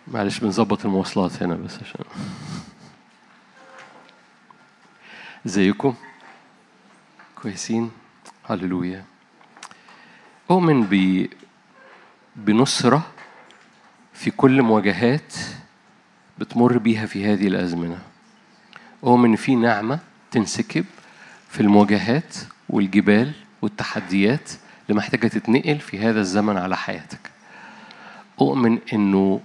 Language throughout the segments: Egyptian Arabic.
معلش بنظبط المواصلات هنا بس عشان ازيكم كويسين هللويا أؤمن ب بنصرة في كل مواجهات بتمر بيها في هذه الأزمنة أؤمن إن في نعمة تنسكب في المواجهات والجبال والتحديات اللي محتاجة تتنقل في هذا الزمن على حياتك أؤمن إنه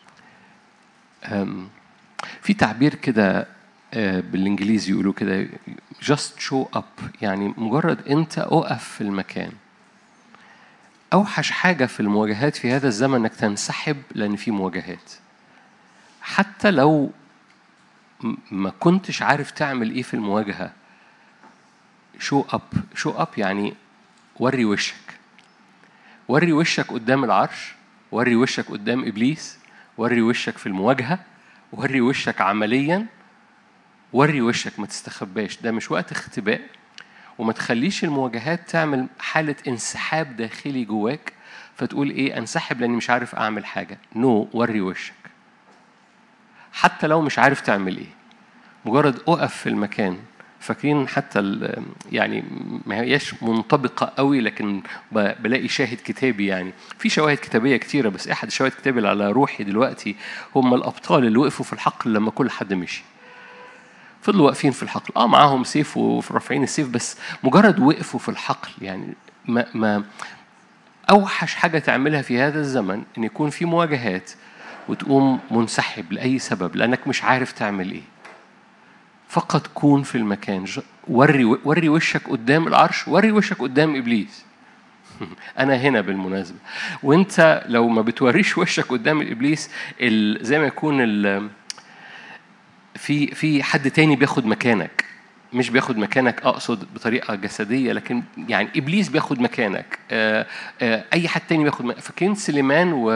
أم، في تعبير كده آه، بالإنجليزي يقولوا كده just show up يعني مجرد أنت أقف في المكان أوحش حاجة في المواجهات في هذا الزمن إنك تنسحب لأن في مواجهات حتى لو م- ما كنتش عارف تعمل إيه في المواجهة شو أب شو أب يعني وري وشك وري وشك قدام العرش وري وشك قدام إبليس وري وشك في المواجهة وري وشك عمليا وري وشك ما تستخباش ده مش وقت اختباء وما تخليش المواجهات تعمل حالة انسحاب داخلي جواك فتقول ايه انسحب لاني مش عارف اعمل حاجة نو no, وري وشك حتى لو مش عارف تعمل ايه مجرد اقف في المكان فاكرين حتى ال- يعني ما هياش منطبقة قوي لكن ب- بلاقي شاهد كتابي يعني في شواهد كتابية كتيرة بس أحد الشواهد الكتابية اللي على روحي دلوقتي هم الأبطال اللي وقفوا في الحقل لما كل حد مشي فضلوا واقفين في الحقل اه معاهم سيف ورافعين السيف بس مجرد وقفوا في الحقل يعني ما ما اوحش حاجه تعملها في هذا الزمن ان يكون في مواجهات وتقوم منسحب لاي سبب لانك مش عارف تعمل ايه فقط كون في المكان ج- وري وري وشك قدام العرش وري وشك قدام ابليس انا هنا بالمناسبه وانت لو ما بتوريش وشك قدام الابليس ال- زي ما يكون ال- في في حد تاني بياخد مكانك مش بياخد مكانك اقصد بطريقه جسديه لكن يعني ابليس بياخد مكانك آه، آه، اي حد تاني بياخد مكانك فاكرين سليمان و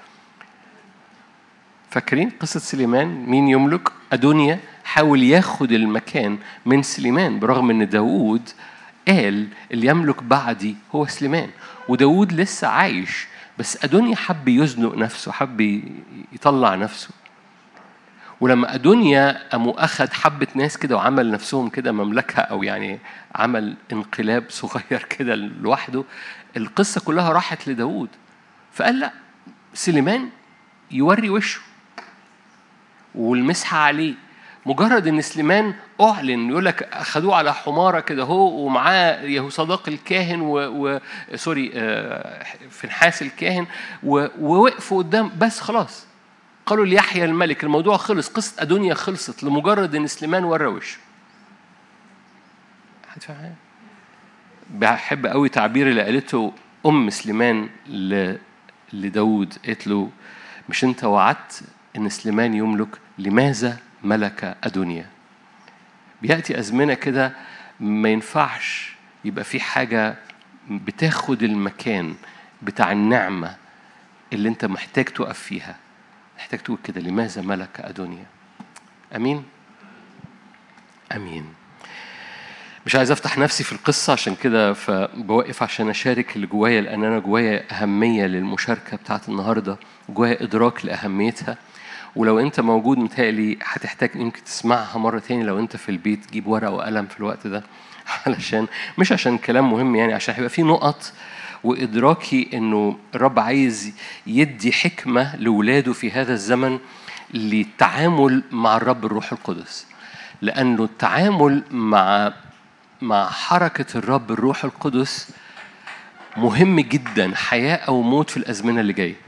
فاكرين قصة سليمان مين يملك أدونيا حاول ياخد المكان من سليمان برغم أن داوود قال اللي يملك بعدي هو سليمان وداوود لسه عايش بس أدونيا حب يزنق نفسه حب ي- يطلع نفسه ولما أدونيا قاموا أخد حبة ناس كده وعمل نفسهم كده مملكة أو يعني عمل انقلاب صغير كده لوحده القصة كلها راحت لداود فقال لا سليمان يوري وشه والمسحة عليه مجرد ان سليمان اعلن يقول لك اخذوه على حماره كده هو ومعاه يهو صداق الكاهن و, و... سوري آه، فنحاس الكاهن و... ووقفوا قدام بس خلاص قالوا ليحيى الملك الموضوع خلص قصه ادونيا خلصت لمجرد ان سليمان ورى وشه حد فاهم حاجة؟ بحب قوي تعبير اللي قالته ام سليمان ل... لداود قالت له مش انت وعدت ان سليمان يملك لماذا ملك ادونيا بياتي ازمنه كده ما ينفعش يبقى في حاجه بتاخد المكان بتاع النعمه اللي انت محتاج تقف فيها محتاج تقول كده لماذا ملك ادونيا امين امين مش عايز افتح نفسي في القصه عشان كده فبوقف عشان اشارك اللي جوايا لان انا جوايا اهميه للمشاركه بتاعت النهارده جوايا ادراك لاهميتها ولو انت موجود متهيألي هتحتاج يمكن تسمعها مرة تاني لو انت في البيت جيب ورقة وقلم في الوقت ده علشان مش عشان كلام مهم يعني عشان هيبقى في نقط وإدراكي إنه الرب عايز يدي حكمة لولاده في هذا الزمن للتعامل مع الرب الروح القدس لأنه التعامل مع مع حركة الرب الروح القدس مهم جدا حياة أو موت في الأزمنة اللي جاية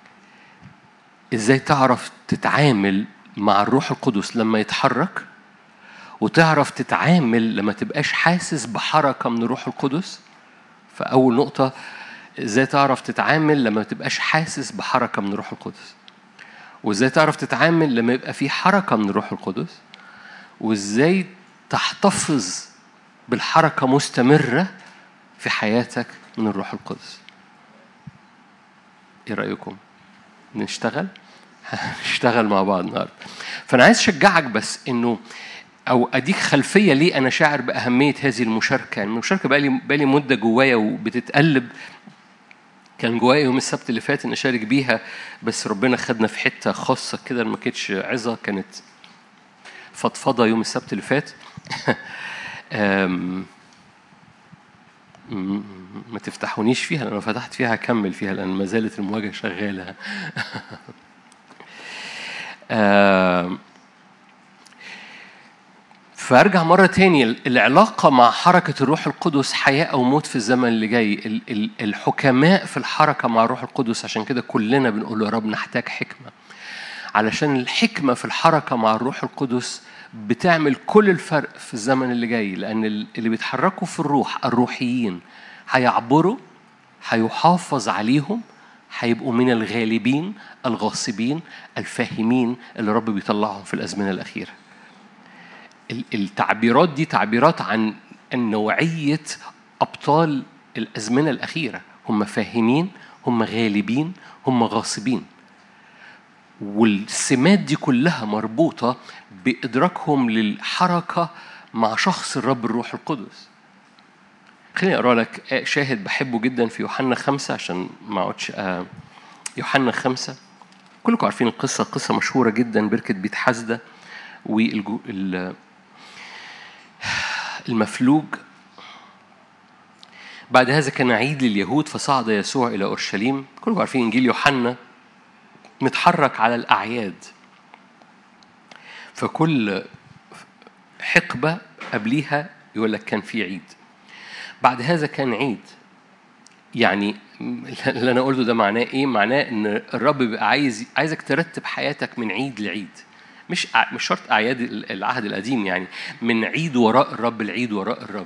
ازاي تعرف تتعامل مع الروح القدس لما يتحرك وتعرف تتعامل لما تبقاش حاسس بحركة من الروح القدس فأول نقطة ازاي تعرف تتعامل لما تبقاش حاسس بحركة من الروح القدس وازاي تعرف تتعامل لما يبقى في حركة من الروح القدس وازاي تحتفظ بالحركة مستمرة في حياتك من الروح القدس ايه رأيكم؟ نشتغل هنشتغل مع بعض النهارده فانا عايز اشجعك بس انه او اديك خلفيه ليه انا شاعر باهميه هذه المشاركه يعني المشاركه بقالي بقالي مده جوايا وبتتقلب كان جوايا يوم السبت اللي فات ان اشارك بيها بس ربنا خدنا في حته خاصه كده ما كانتش عظه كانت فضفضه يوم السبت اللي فات أم، م- ما تفتحونيش فيها لأن لو فتحت فيها هكمل فيها لأن ما زالت المواجهة شغالة أم، فارجع مرة تاني العلاقة مع حركة الروح القدس حياة أو موت في الزمن اللي جاي ال- ال- الحكماء في الحركة مع الروح القدس عشان كده كلنا بنقول يا رب نحتاج حكمة علشان الحكمة في الحركة مع الروح القدس بتعمل كل الفرق في الزمن اللي جاي لأن ال- اللي بيتحركوا في الروح الروحيين هيعبروا هيحافظ عليهم هيبقوا من الغالبين الغاصبين الفاهمين اللي رب بيطلعهم في الأزمنة الأخيرة ال- التعبيرات دي تعبيرات عن نوعية أبطال الأزمنة الأخيرة هم فاهمين هم غالبين هم غاصبين والسمات دي كلها مربوطة بإدراكهم للحركة مع شخص الرب الروح القدس خليني أقرأ لك شاهد بحبه جدا في يوحنا خمسة عشان ما أقعدش آه، يوحنا خمسة كلكم عارفين القصة قصة مشهورة جدا بركة بيت حزدة والجو ال- المفلوج بعد هذا كان عيد لليهود فصعد يسوع إلى أورشليم كلكم عارفين إنجيل يوحنا متحرك على الأعياد فكل حقبة قبليها يقول لك كان في عيد بعد هذا كان عيد يعني اللي انا قلته ده معناه ايه؟ معناه ان الرب بيبقى عايز عايزك ترتب حياتك من عيد لعيد مش أع- مش شرط اعياد العهد القديم يعني من عيد وراء الرب العيد وراء الرب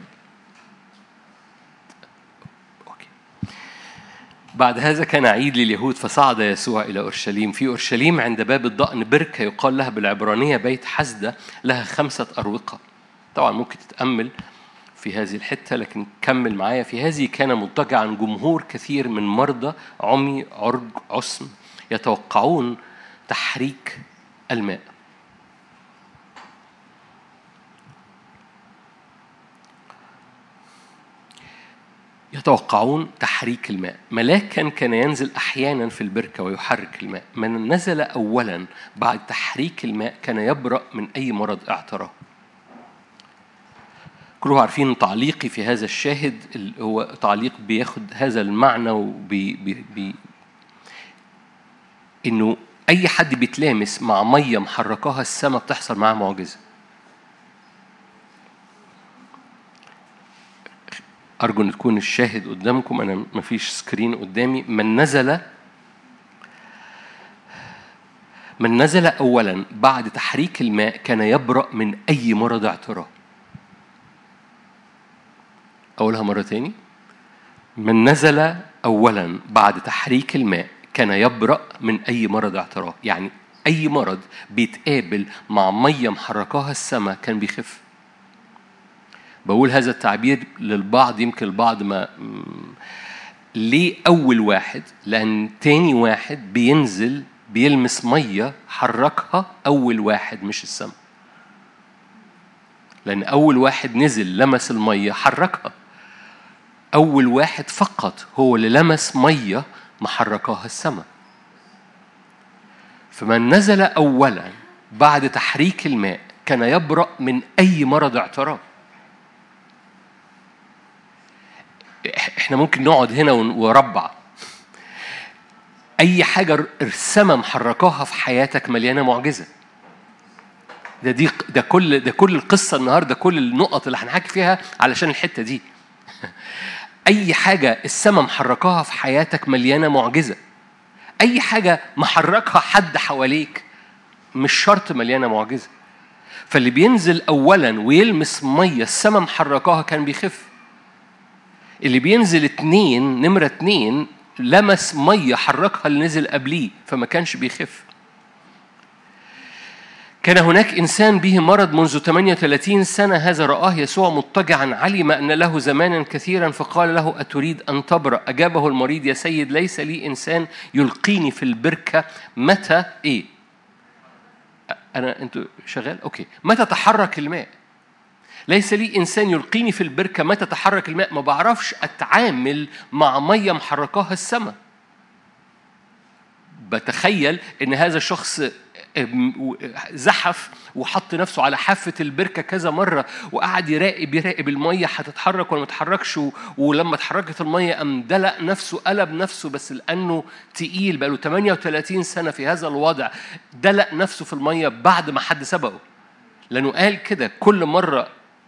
أوكي. بعد هذا كان عيد لليهود فصعد يسوع إلى أورشليم في أورشليم عند باب الضأن بركة يقال لها بالعبرانية بيت حسدة لها خمسة أروقة طبعا ممكن تتأمل في هذه الحتة لكن كمل معايا في هذه كان مضطجعا جمهور كثير من مرضى عمي عرج عسم يتوقعون تحريك الماء يتوقعون تحريك الماء ملاكا كان ينزل احيانا في البركه ويحرك الماء من نزل اولا بعد تحريك الماء كان يبرا من اي مرض اعتراه كلكم عارفين تعليقي في هذا الشاهد اللي هو تعليق بياخد هذا المعنى وبي بي بي انه اي حد بيتلامس مع ميه محركاها السماء بتحصل معاه معجزه أرجو أن تكون الشاهد قدامكم أنا مفيش سكرين قدامي من نزل من نزل أولا بعد تحريك الماء كان يبرأ من أي مرض اعتراض أقولها مرة تاني من نزل أولا بعد تحريك الماء كان يبرأ من أي مرض اعتراض يعني أي مرض بيتقابل مع مية محركاها السماء كان بيخف بقول هذا التعبير للبعض يمكن البعض ما م- ليه أول واحد؟ لأن تاني واحد بينزل بيلمس مية حركها أول واحد مش السماء لأن أول واحد نزل لمس المية حركها أول واحد فقط هو اللي لمس مية محركاها السماء فمن نزل أولا بعد تحريك الماء كان يبرأ من أي مرض اعتراض احنا ممكن نقعد هنا ون- وربع اي حاجه السما محركاها في حياتك مليانه معجزه ده دي ده كل ده كل القصه النهارده كل النقط اللي هنحكي فيها علشان الحته دي اي حاجه السما محركاها في حياتك مليانه معجزه اي حاجه محركها حد حواليك مش شرط مليانه معجزه فاللي بينزل اولا ويلمس ميه السما محركاها كان بيخف اللي بينزل اتنين نمرة اتنين لمس مية حركها اللي نزل قبليه فما كانش بيخف كان هناك إنسان به مرض منذ 38 سنة هذا رآه يسوع مضطجعا علم أن له زمانا كثيرا فقال له أتريد أن تبرأ أجابه المريض يا سيد ليس لي إنسان يلقيني في البركة متى إيه أنا أنتوا شغال أوكي متى تحرك الماء ليس لي انسان يلقيني في البركه متى تحرك الماء ما بعرفش اتعامل مع ميه محركاها السماء بتخيل ان هذا الشخص زحف وحط نفسه على حافة البركة كذا مرة وقعد يراقب يراقب المية هتتحرك ولا ما تتحركش ولما اتحركت المية قام دلق نفسه قلب نفسه بس لأنه تقيل بقاله 38 سنة في هذا الوضع دلق نفسه في المية بعد ما حد سبقه لأنه قال كده كل مرة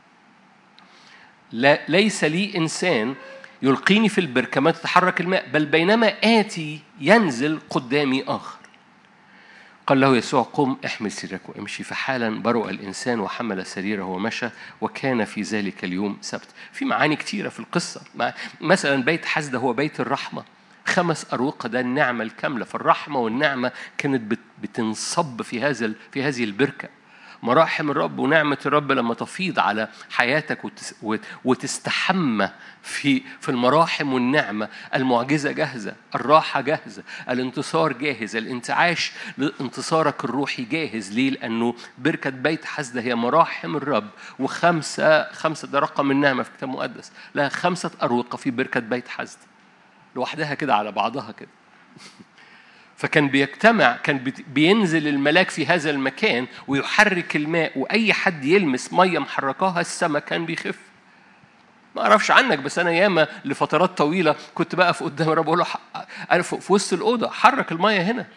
لا ليس لي إنسان يلقيني في البركة ما تتحرك الماء بل بينما آتي ينزل قدامي آخر قال له يسوع قم احمل سريرك وامشي فحالا برؤ الانسان وحمل سريره ومشى وكان في ذلك اليوم سبت في معاني كثيره في القصه مثلا بيت حزده هو بيت الرحمه خمس أروقة ده النعمة الكاملة فالرحمة والنعمة كانت بتنصب في هذا في هذه البركة مراحم الرب ونعمة الرب لما تفيض على حياتك وتستحمى في في المراحم والنعمة المعجزة جاهزة الراحة جاهزة الانتصار جاهز الانتعاش لانتصارك الروحي جاهز ليه لأنه بركة بيت حسدة هي مراحم الرب وخمسة خمسة ده رقم النعمة في الكتاب المقدس لها خمسة أروقة في بركة بيت حسدة لوحدها كده على بعضها كده فكان بيجتمع كان بينزل الملاك في هذا المكان ويحرك الماء واي حد يلمس ميه محركاها السماء كان بيخف ما اعرفش عنك بس انا ياما لفترات طويله كنت بقف قدام الرب اقول له انا في وسط الاوضه حرك الميه هنا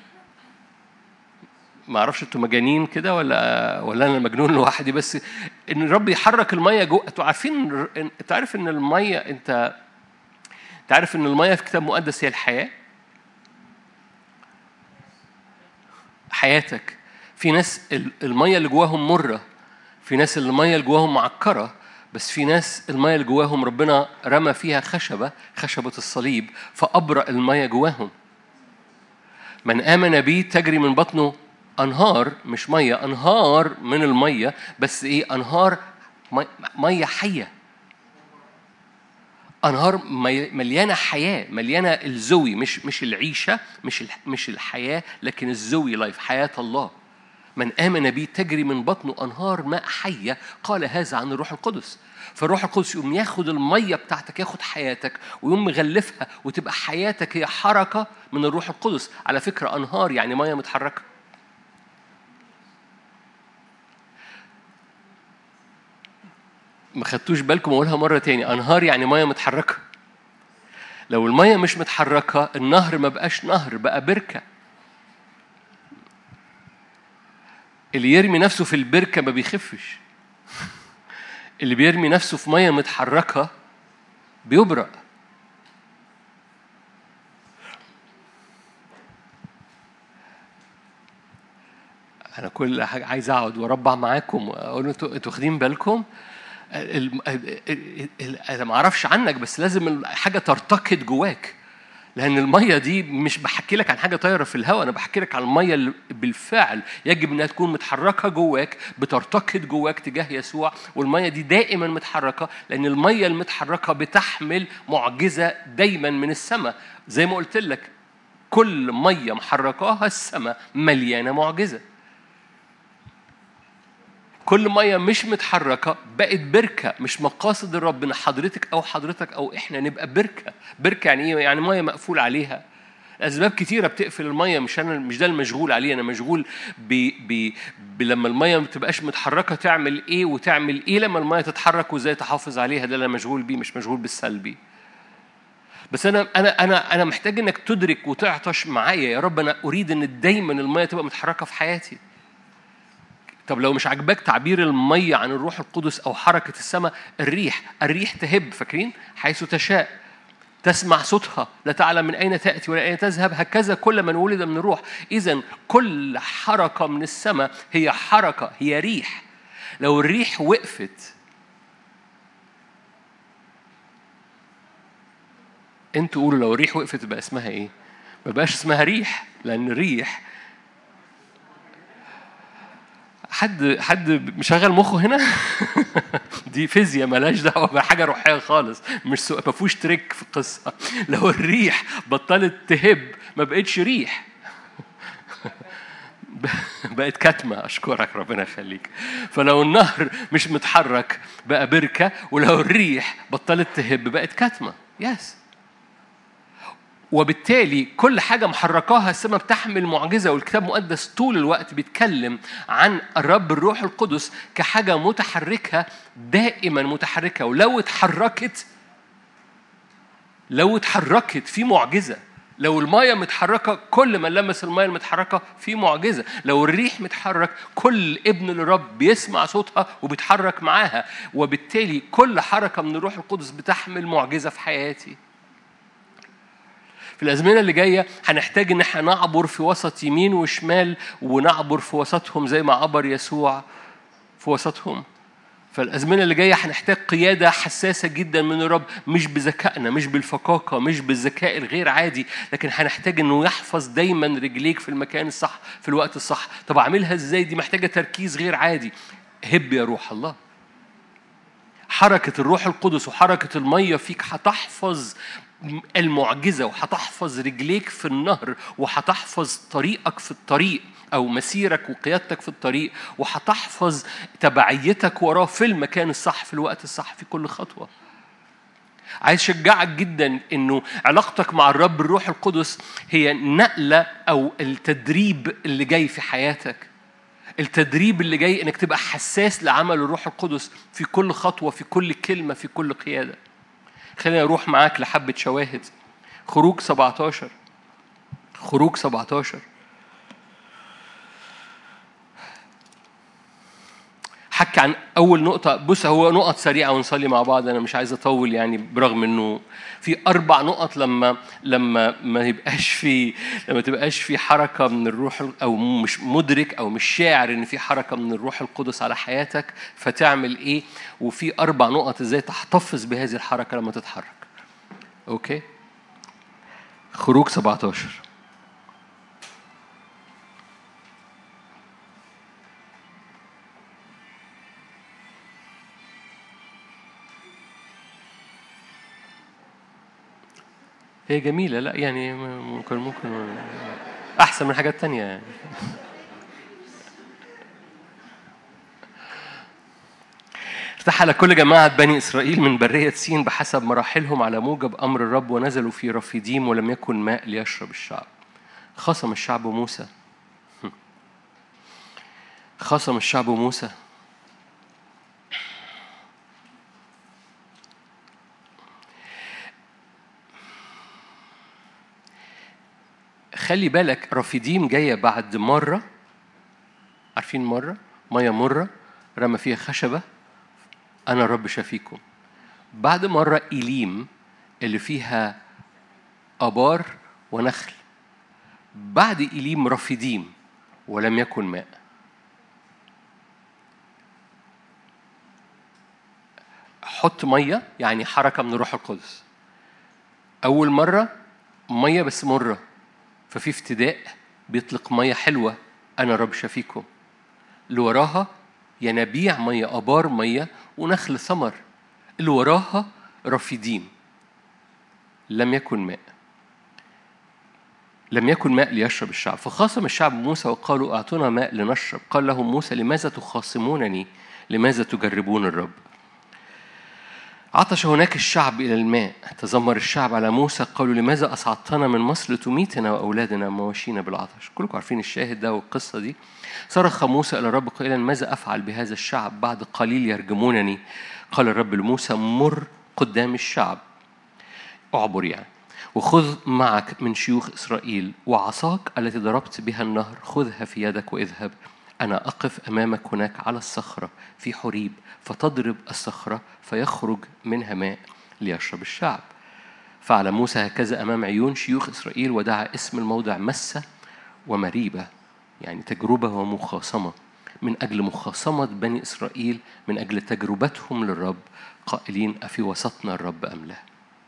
ما اعرفش انتوا مجانين كده ولا ولا انا مجنون لوحدي بس ان الرب يحرك الميه جوه انتوا عارفين انت عارف ان الميه انت انت عارف ان الميه في كتاب مقدس هي الحياه حياتك في ناس المية اللي جواهم مرة في ناس المية اللي جواهم معكرة بس في ناس المية اللي جواهم ربنا رمى فيها خشبة خشبة الصليب فأبرأ المية جواهم من آمن بي تجري من بطنه أنهار مش مية أنهار من المية بس إيه أنهار مية حية انهار مليانه حياه مليانه الزوي مش مش العيشه مش مش الحياه لكن الزوي لايف حياه الله من امن بي تجري من بطنه انهار ماء حيه قال هذا عن الروح القدس فالروح القدس يقوم ياخد الميه بتاعتك ياخد حياتك ويقوم مغلفها وتبقى حياتك هي حركه من الروح القدس على فكره انهار يعني ميه متحركه ما خدتوش بالكم اقولها مره تاني انهار يعني ميه متحركه لو الميه مش متحركه النهر ما بقاش نهر بقى بركه اللي يرمي نفسه في البركه ما بيخفش اللي بيرمي نفسه في ميه متحركه بيبرأ انا كل حاجه عايز اقعد واربع معاكم اقول انتوا انتوا واخدين بالكم انا ما اعرفش عنك بس لازم حاجه ترتقد جواك لان الميه دي مش بحكي لك عن حاجه طايره في الهواء انا بحكي لك عن الميه اللي بالفعل يجب انها تكون متحركه جواك بترتقد جواك تجاه يسوع والميه دي دائما متحركه لان الميه المتحركه بتحمل معجزه دايما من السماء زي ما قلت لك كل ميه محركاها السماء مليانه معجزه كل ميه مش متحركه بقت بركه مش مقاصد الرب ان حضرتك او حضرتك او احنا نبقى بركه بركه يعني ايه يعني ميه مقفول عليها اسباب كتيره بتقفل الميه مش انا مش ده المشغول عليه انا مشغول ب ب ب لما الميه ما تبقاش متحركه تعمل ايه وتعمل ايه لما الميه تتحرك وازاي تحافظ عليها ده اللي انا مشغول بيه مش مشغول بالسلبي بس انا انا انا انا محتاج انك تدرك وتعطش معايا يا رب انا اريد ان دايما الميه تبقى متحركه في حياتي طب لو مش عاجباك تعبير المية عن الروح القدس أو حركة السماء الريح الريح تهب فاكرين حيث تشاء تسمع صوتها لا تعلم من أين تأتي ولا أين تذهب هكذا كل من ولد من الروح إذا كل حركة من السماء هي حركة هي ريح لو الريح وقفت انتوا قولوا لو الريح وقفت تبقى اسمها ايه؟ ما بقاش اسمها ريح لان الريح حد حد مشغل مخه هنا دي فيزياء ملهاش دعوه بحاجه روحيه خالص مش سو... ما فيهوش تريك في القصه لو الريح بطلت تهب ما بقتش ريح بقت كتمة أشكرك ربنا يخليك فلو النهر مش متحرك بقى بركة ولو الريح بطلت تهب بقت كتمة يس وبالتالي كل حاجة محركاها السماء بتحمل معجزة والكتاب المقدس طول الوقت بيتكلم عن الرب الروح القدس كحاجة متحركة دائما متحركة ولو اتحركت لو اتحركت في معجزة لو المايه متحركة كل من لمس المايه المتحركة في معجزة لو الريح متحرك كل ابن للرب بيسمع صوتها وبيتحرك معاها وبالتالي كل حركة من الروح القدس بتحمل معجزة في حياتي في الازمنه اللي جايه هنحتاج ان احنا نعبر في وسط يمين وشمال ونعبر في وسطهم زي ما عبر يسوع في وسطهم فالازمنه اللي جايه هنحتاج قياده حساسه جدا من الرب مش بذكائنا مش بالفقاقه مش بالذكاء الغير عادي لكن هنحتاج انه يحفظ دايما رجليك في المكان الصح في الوقت الصح طب اعملها ازاي دي محتاجه تركيز غير عادي هب يا روح الله حركة الروح القدس وحركة المية فيك هتحفظ المعجزة وهتحفظ رجليك في النهر وهتحفظ طريقك في الطريق أو مسيرك وقيادتك في الطريق وهتحفظ تبعيتك وراه في المكان الصح في الوقت الصح في كل خطوة عايز اشجعك جدا انه علاقتك مع الرب الروح القدس هي نقله او التدريب اللي جاي في حياتك التدريب اللي جاي انك تبقى حساس لعمل الروح القدس في كل خطوه في كل كلمه في كل قياده خليني اروح معاك لحبه شواهد خروج 17 خروج 17 حكي عن اول نقطه بص هو نقط سريعه ونصلي مع بعض انا مش عايز اطول يعني برغم انه في اربع نقط لما لما ما يبقاش في لما تبقاش في حركه من الروح او مش مدرك او مش شاعر ان في حركه من الروح القدس على حياتك فتعمل ايه وفي اربع نقط ازاي تحتفظ بهذه الحركه لما تتحرك اوكي خروج 17 هي جميلة لا يعني ممكن ممكن أحسن من حاجات تانية يعني ارتحل كل جماعة بني إسرائيل من برية سين بحسب مراحلهم على موجب أمر الرب ونزلوا في رفيديم ولم يكن ماء ليشرب الشعب خصم الشعب موسى خصم الشعب موسى خلي بالك رفيديم جاية بعد مرة عارفين مرة مية مرة رمى فيها خشبة أنا الرب شفيكم بعد مرة إليم اللي فيها أبار ونخل بعد إليم رفيديم ولم يكن ماء حط مية يعني حركة من الروح القدس أول مرة مية بس مرة ففي افتداء بيطلق مية حلوة أنا رب شفيكم اللي وراها ينابيع مية أبار مية ونخل ثمر اللي وراها رفيديم لم يكن ماء لم يكن ماء ليشرب الشعب فخاصم الشعب موسى وقالوا أعطونا ماء لنشرب قال لهم موسى لماذا تخاصمونني لماذا تجربون الرب عطش هناك الشعب إلى الماء تذمر الشعب على موسى قالوا لماذا أصعدتنا من مصر لتميتنا وأولادنا مواشينا بالعطش كلكم عارفين الشاهد ده والقصة دي صرخ موسى إلى الرب قائلا ماذا أفعل بهذا الشعب بعد قليل يرجمونني قال الرب لموسى مر قدام الشعب اعبر يعني وخذ معك من شيوخ إسرائيل وعصاك التي ضربت بها النهر خذها في يدك واذهب أنا أقف أمامك هناك على الصخرة في حريب فتضرب الصخرة فيخرج منها ماء ليشرب الشعب فعل موسى هكذا أمام عيون شيوخ إسرائيل ودعا اسم الموضع مسة ومريبة يعني تجربة ومخاصمة من أجل مخاصمة بني إسرائيل من أجل تجربتهم للرب قائلين أفي وسطنا الرب أم لا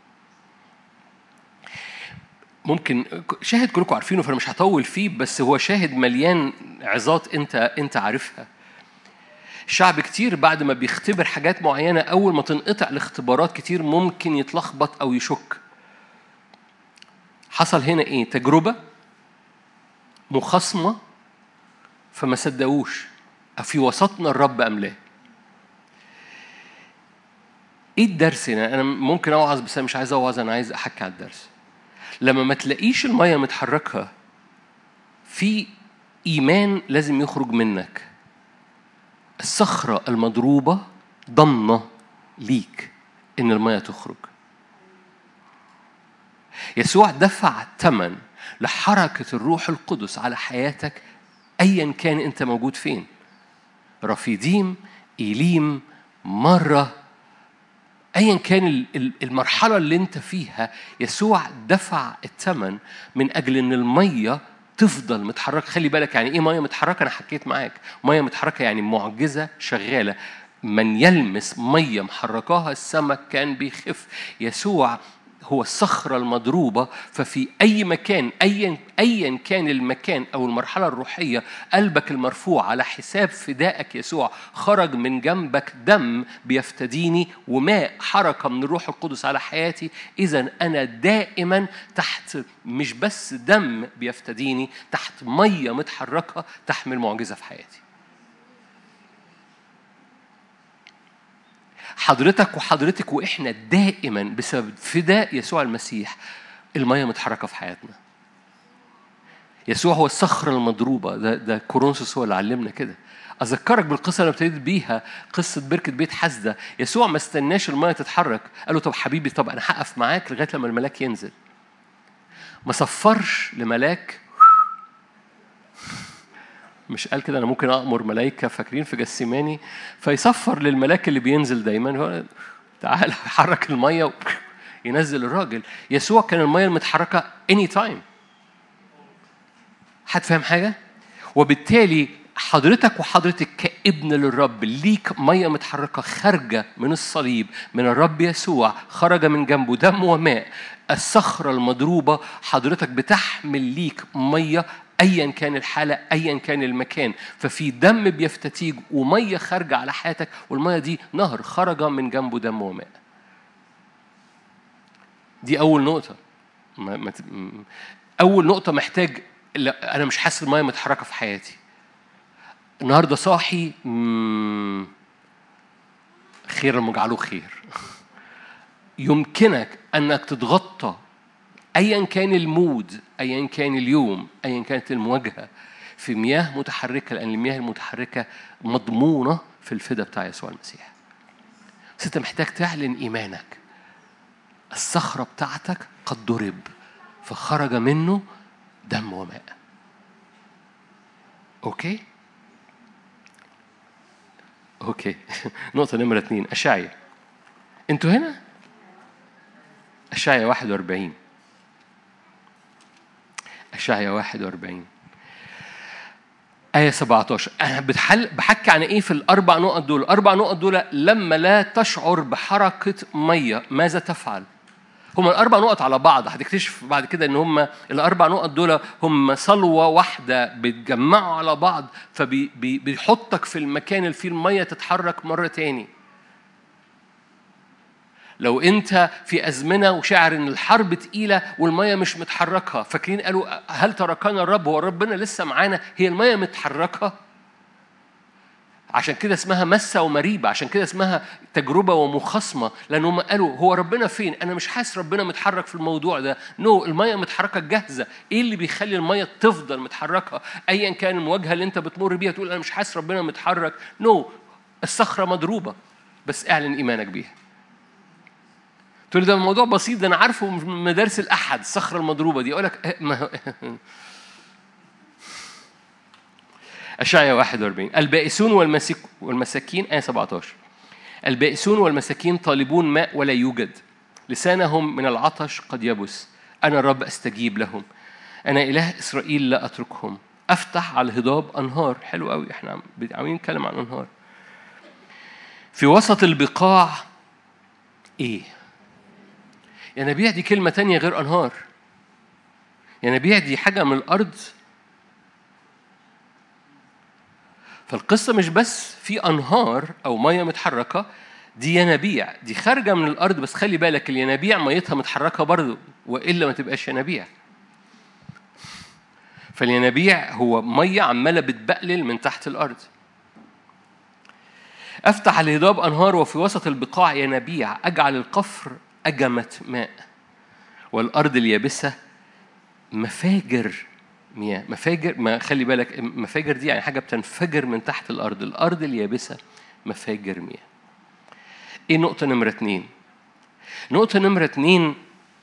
ممكن شاهد كلكم عارفينه فانا مش هطول فيه بس هو شاهد مليان عظات انت انت عارفها الشعب كتير بعد ما بيختبر حاجات معينة أول ما تنقطع الاختبارات كتير ممكن يتلخبط أو يشك حصل هنا إيه تجربة مخاصمة فما صدقوش في وسطنا الرب أم لا إيه الدرس هنا أنا ممكن أوعظ بس أنا مش عايز أوعظ أنا عايز أحكي على الدرس لما ما تلاقيش المية متحركة في إيمان لازم يخرج منك الصخرة المضروبة ضمنة ليك إن المية تخرج يسوع دفع ثمن لحركة الروح القدس على حياتك أيا كان أنت موجود فين رفيديم إيليم مرة ايا كان المرحله اللي انت فيها يسوع دفع الثمن من اجل ان الميه تفضل متحركه خلي بالك يعني ايه ميه متحركه انا حكيت معاك ميه متحركه يعني معجزه شغاله من يلمس ميه محركاها السمك كان بيخف يسوع هو الصخرة المضروبة ففي أي مكان أيا أيا كان المكان أو المرحلة الروحية قلبك المرفوع على حساب فدائك يسوع خرج من جنبك دم بيفتديني وماء حركة من الروح القدس على حياتي إذا أنا دائما تحت مش بس دم بيفتديني تحت مية متحركة تحمل معجزة في حياتي حضرتك وحضرتك واحنا دائما بسبب فداء يسوع المسيح الميه متحركه في حياتنا يسوع هو الصخرة المضروبة ده, ده كورنثوس هو اللي علمنا كده أذكرك بالقصة اللي ابتديت بيها قصة بركة بيت حسدة يسوع ما استناش المية تتحرك قال له طب حبيبي طب أنا هقف معاك لغاية لما الملاك ينزل ما صفرش لملاك مش قال كده انا ممكن امر ملائكه فاكرين في جسيماني فيصفر للملاك اللي بينزل دايما هو تعالى حرك الميه ينزل الراجل يسوع كان الميه المتحركه اني تايم حد فاهم حاجه وبالتالي حضرتك وحضرتك كابن للرب ليك ميه متحركه خارجه من الصليب من الرب يسوع خرج من جنبه دم وماء الصخره المضروبه حضرتك بتحمل ليك ميه ايا كان الحاله ايا كان المكان ففي دم بيفتتيج وميه خارجه على حياتك والميه دي نهر خرج من جنبه دم وماء دي اول نقطه ما ما اول نقطه محتاج انا مش حاسس الميه متحركه في حياتي النهارده صاحي خير المجعله خير يمكنك انك تتغطى ايا كان المود ايا كان اليوم ايا كانت المواجهه في مياه متحركه لان المياه المتحركه مضمونه في الفدا بتاع يسوع المسيح بس انت محتاج تعلن ايمانك الصخره بتاعتك قد ضرب فخرج منه دم وماء اوكي اوكي نقطه نمره اثنين اشعيا انتوا هنا اشعيا 41 أشعيا 41 آية 17 أنا بتحل بحكي عن إيه في الأربع نقط دول الأربع نقط دول لما لا تشعر بحركة مية ماذا تفعل هما الأربع نقط على بعض هتكتشف بعد كده إن هما الأربع نقط دول هم صلوة واحدة بيتجمعوا على بعض فبيحطك في المكان اللي فيه المية تتحرك مرة تاني لو انت في ازمنه وشاعر ان الحرب تقيله والميه مش متحركه فاكرين قالوا هل تركنا الرب هو ربنا لسه معانا هي الميه متحركه عشان كده اسمها مسة ومريبة عشان كده اسمها تجربة ومخاصمة لأن هم قالوا هو ربنا فين أنا مش حاسس ربنا متحرك في الموضوع ده نو no, المية متحركة جاهزة إيه اللي بيخلي المية تفضل متحركة أيا كان المواجهة اللي أنت بتمر بيها تقول أنا مش حاسس ربنا متحرك نو no, الصخرة مضروبة بس اعلن إيمانك بيها تقول ده الموضوع بسيط ده انا عارفه من مدارس الاحد الصخره المضروبه دي اقول لك ما أشعيا 41 البائسون والمسك والمساكين آية 17 البائسون والمساكين طالبون ماء ولا يوجد لسانهم من العطش قد يبس أنا الرب أستجيب لهم أنا إله إسرائيل لا أتركهم أفتح على الهضاب أنهار حلو قوي إحنا عاملين نتكلم عن أنهار في وسط البقاع إيه ينابيع دي كلمة تانية غير أنهار ينابيع دي حاجة من الأرض فالقصة مش بس في أنهار أو مية متحركة دي ينابيع دي خارجة من الأرض بس خلي بالك الينابيع ميتها متحركة برضه وإلا ما تبقاش ينابيع فالينابيع هو مية عمالة بتبقلل من تحت الأرض أفتح الهضاب أنهار وفي وسط البقاع ينابيع أجعل القفر أجمة ماء والأرض اليابسة مفاجر مياه مفاجر ما خلي بالك مفاجر دي يعني حاجة بتنفجر من تحت الأرض الأرض اليابسة مفاجر مياه إيه نقطة نمرة اتنين نقطة نمرة اتنين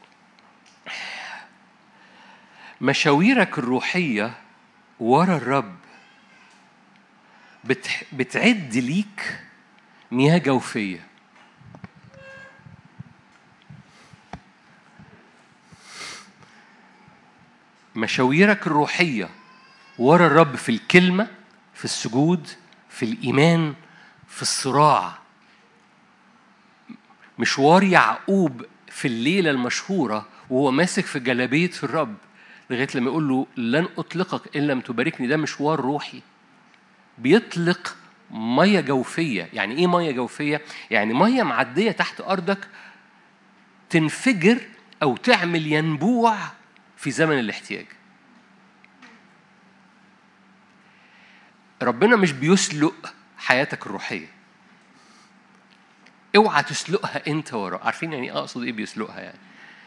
مشاويرك الروحية ورا الرب بتح... بتعد ليك مياه جوفية مشاويرك الروحية ورا الرب في الكلمة في السجود في الإيمان في الصراع مشوار يعقوب في الليلة المشهورة وهو ماسك في جلابية الرب لغاية لما يقول له لن أطلقك إن لم تباركني ده مشوار روحي بيطلق مية جوفية يعني إيه مية جوفية؟ يعني مية معدية تحت أرضك تنفجر أو تعمل ينبوع في زمن الاحتياج ربنا مش بيسلق حياتك الروحية اوعى تسلقها انت وراه عارفين يعني اقصد ايه بيسلقها يعني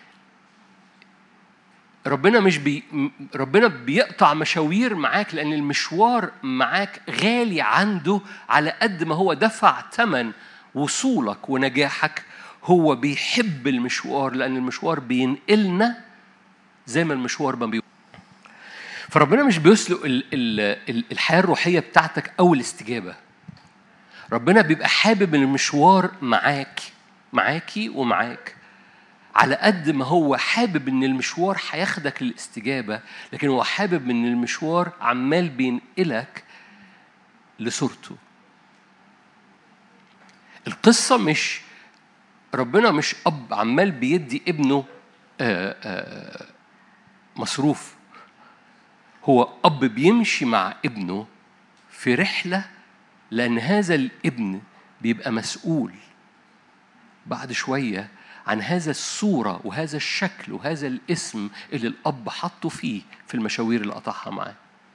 ربنا مش بي ربنا بيقطع مشاوير معاك لان المشوار معاك غالي عنده على قد ما هو دفع ثمن وصولك ونجاحك هو بيحب المشوار لان المشوار بينقلنا زي ما المشوار ما بي فربنا مش بيسلق ال ال الحياه الروحيه بتاعتك او الاستجابه ربنا بيبقى حابب المشوار معاك معاكي ومعاك على قد ما هو حابب ان المشوار هياخدك للاستجابه لكن هو حابب ان المشوار عمال بينقلك لصورته القصه مش ربنا مش اب عمال بيدي ابنه آآ آآ مصروف هو اب بيمشي مع ابنه في رحله لان هذا الابن بيبقى مسؤول بعد شويه عن هذا الصورة وهذا الشكل وهذا الاسم اللي الأب حطه فيه في المشاوير اللي قطعها معاه.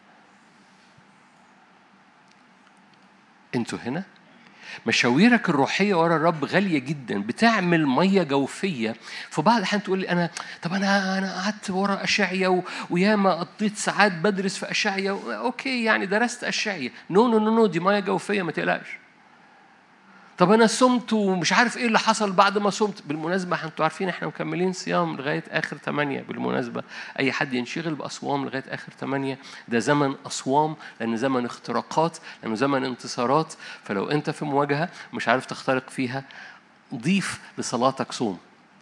أنتوا هنا؟ مشاويرك الروحية ورا الرب غالية جدا بتعمل مية جوفية في بعض الأحيان تقول لي أنا طب أنا أنا قعدت ورا أشعيا وياما قضيت ساعات بدرس في أشعيا أوكي يعني درست أشعيا نو نو نو نو دي مية جوفية ما تقلقش طب انا صمت ومش عارف ايه اللي حصل بعد ما صمت بالمناسبه انتوا عارفين احنا مكملين صيام لغايه اخر ثمانية بالمناسبه اي حد ينشغل باصوام لغايه اخر ثمانية ده زمن اصوام لانه زمن اختراقات لانه زمن انتصارات فلو انت في مواجهه مش عارف تخترق فيها ضيف لصلاتك صوم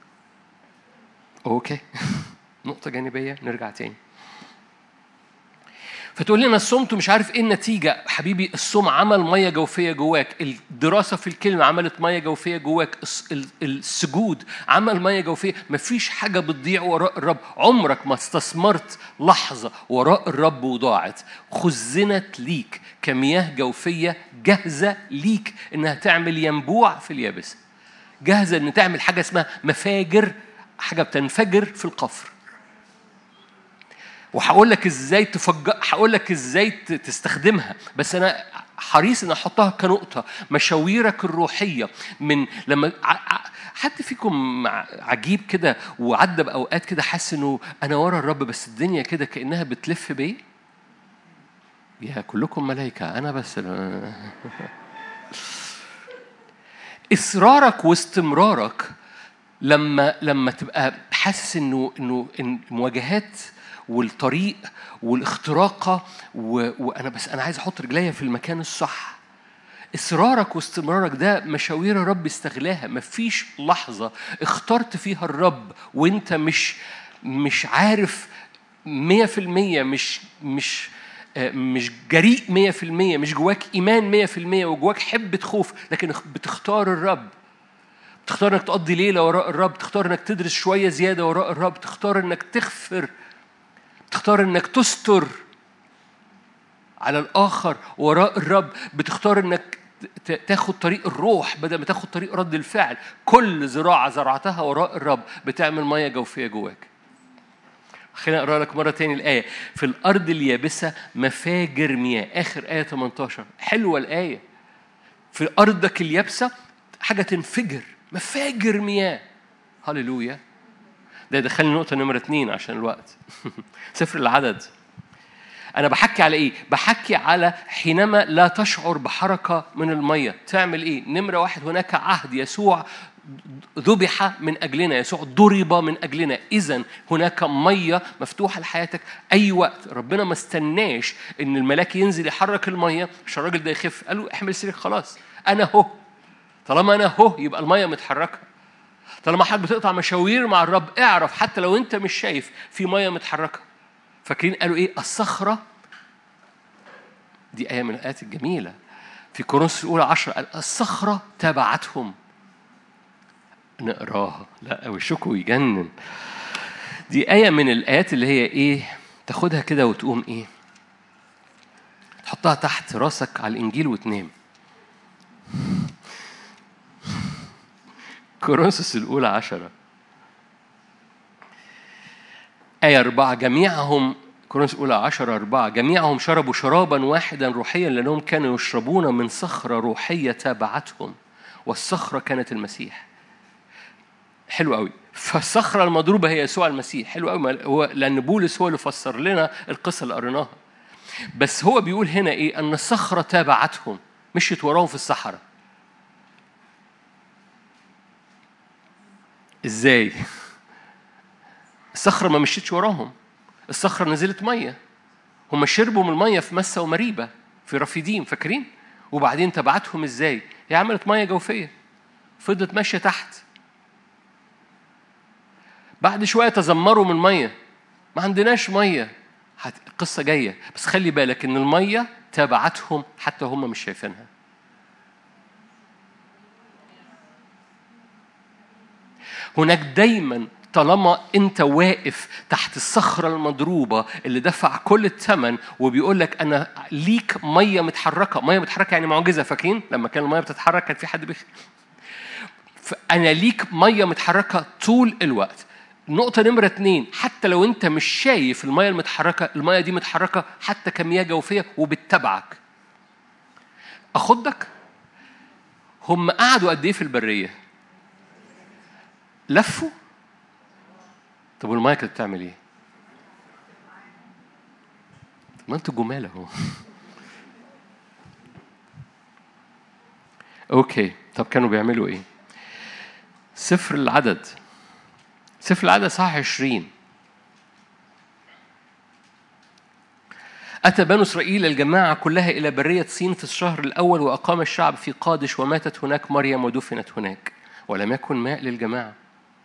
اوكي نقطه جانبيه نرجع تاني فتقول لي انا صمت ومش عارف ايه النتيجه حبيبي الصوم عمل ميه جوفيه جواك الدراسه في الكلمه عملت ميه جوفيه جواك السجود عمل ميه جوفيه مفيش حاجه بتضيع وراء الرب عمرك ما استثمرت لحظه وراء الرب وضاعت خزنت ليك كمياه جوفيه جاهزه ليك انها تعمل ينبوع في اليابسه جاهزه ان تعمل حاجه اسمها مفاجر حاجه بتنفجر في القفر وهقول لك ازاي تفجر هقول لك ازاي تستخدمها بس انا حريص ان احطها كنقطه مشاويرك الروحيه من لما حد فيكم عجيب كده وعدى باوقات كده حاسس انه انا ورا الرب بس الدنيا كده كانها بتلف بيا يا كلكم ملائكه انا بس اصرارك واستمرارك لما لما تبقى حاسس انه انه المواجهات والطريق والاختراقة و... وأنا بس أنا عايز أحط رجليا في المكان الصح إصرارك واستمرارك ده مشاوير الرب استغلاها مفيش لحظة اخترت فيها الرب وأنت مش مش عارف مية في المية مش مش مش جريء مية في المية مش جواك إيمان مية في المية وجواك حبة خوف لكن بتختار الرب تختار انك تقضي ليله وراء الرب تختار انك تدرس شويه زياده وراء الرب تختار انك تغفر بتختار انك تستر على الاخر وراء الرب بتختار انك تاخد طريق الروح بدل ما تاخد طريق رد الفعل كل زراعه زرعتها وراء الرب بتعمل ميه جوفيه جواك خليني اقرا لك مره تاني الايه في الارض اليابسه مفاجر مياه اخر ايه 18 حلوه الايه في ارضك اليابسه حاجه تنفجر مفاجر مياه هللويا ده دخلني نقطة نمرة اتنين عشان الوقت سفر العدد أنا بحكي على إيه؟ بحكي على حينما لا تشعر بحركة من المية تعمل إيه؟ نمرة واحد هناك عهد يسوع ذبح من أجلنا يسوع ضرب من أجلنا إذا هناك مية مفتوحة لحياتك أي وقت ربنا ما استناش إن الملاك ينزل يحرك المية عشان الراجل ده يخف قال له احمل سريرك خلاص أنا هو طالما أنا هو يبقى المية متحركة طالما حد بتقطع مشاوير مع الرب اعرف حتى لو أنت مش شايف في مية متحركة فاكرين قالوا إيه الصخرة دي آية من الآيات الجميلة في كورنثوس الأولى عشرة قال الصخرة تبعتهم نقراها لا وشكوا يجنن دي آية من الآيات اللي هي إيه تاخدها كده وتقوم إيه تحطها تحت راسك على الإنجيل وتنام كورنثوس الأولى عشرة آية أربعة جميعهم كورنثوس الأولى عشرة أربعة جميعهم شربوا شرابا واحدا روحيا لأنهم كانوا يشربون من صخرة روحية تابعتهم والصخرة كانت المسيح حلو قوي فالصخرة المضروبة هي يسوع المسيح حلو قوي هو لأن بولس هو اللي فسر لنا القصة اللي قريناها بس هو بيقول هنا إيه أن الصخرة تابعتهم مشيت وراهم في الصحراء إزاي؟ الصخرة ما مشيتش وراهم الصخرة نزلت مية هم شربوا من المية في مسة ومريبة في رفيدين فاكرين؟ وبعدين تبعتهم ازاي؟ هي عملت مية جوفية فضلت ماشية تحت بعد شوية تذمروا من مية ما عندناش مية القصة جاية بس خلي بالك إن المية تابعتهم حتى هم مش شايفينها هناك دايما طالما انت واقف تحت الصخره المضروبه اللي دفع كل الثمن وبيقول لك انا ليك ميه متحركه ميه متحركه يعني معجزه فاكرين لما كان الميه بتتحرك كان في حد بيخ... انا ليك ميه متحركه طول الوقت نقطة نمرة اتنين حتى لو أنت مش شايف المية المتحركة المية دي متحركة حتى كمياه جوفية وبتتبعك أخدك هم قعدوا قد إيه في البرية؟ لفوا طب والمية كانت بتعمل إيه؟ ما أنتوا جمال أهو أوكي طب كانوا بيعملوا إيه؟ سفر العدد سفر العدد صح 20 أتى بنو إسرائيل الجماعة كلها إلى برية صين في الشهر الأول وأقام الشعب في قادش وماتت هناك مريم ودفنت هناك ولم يكن ماء للجماعة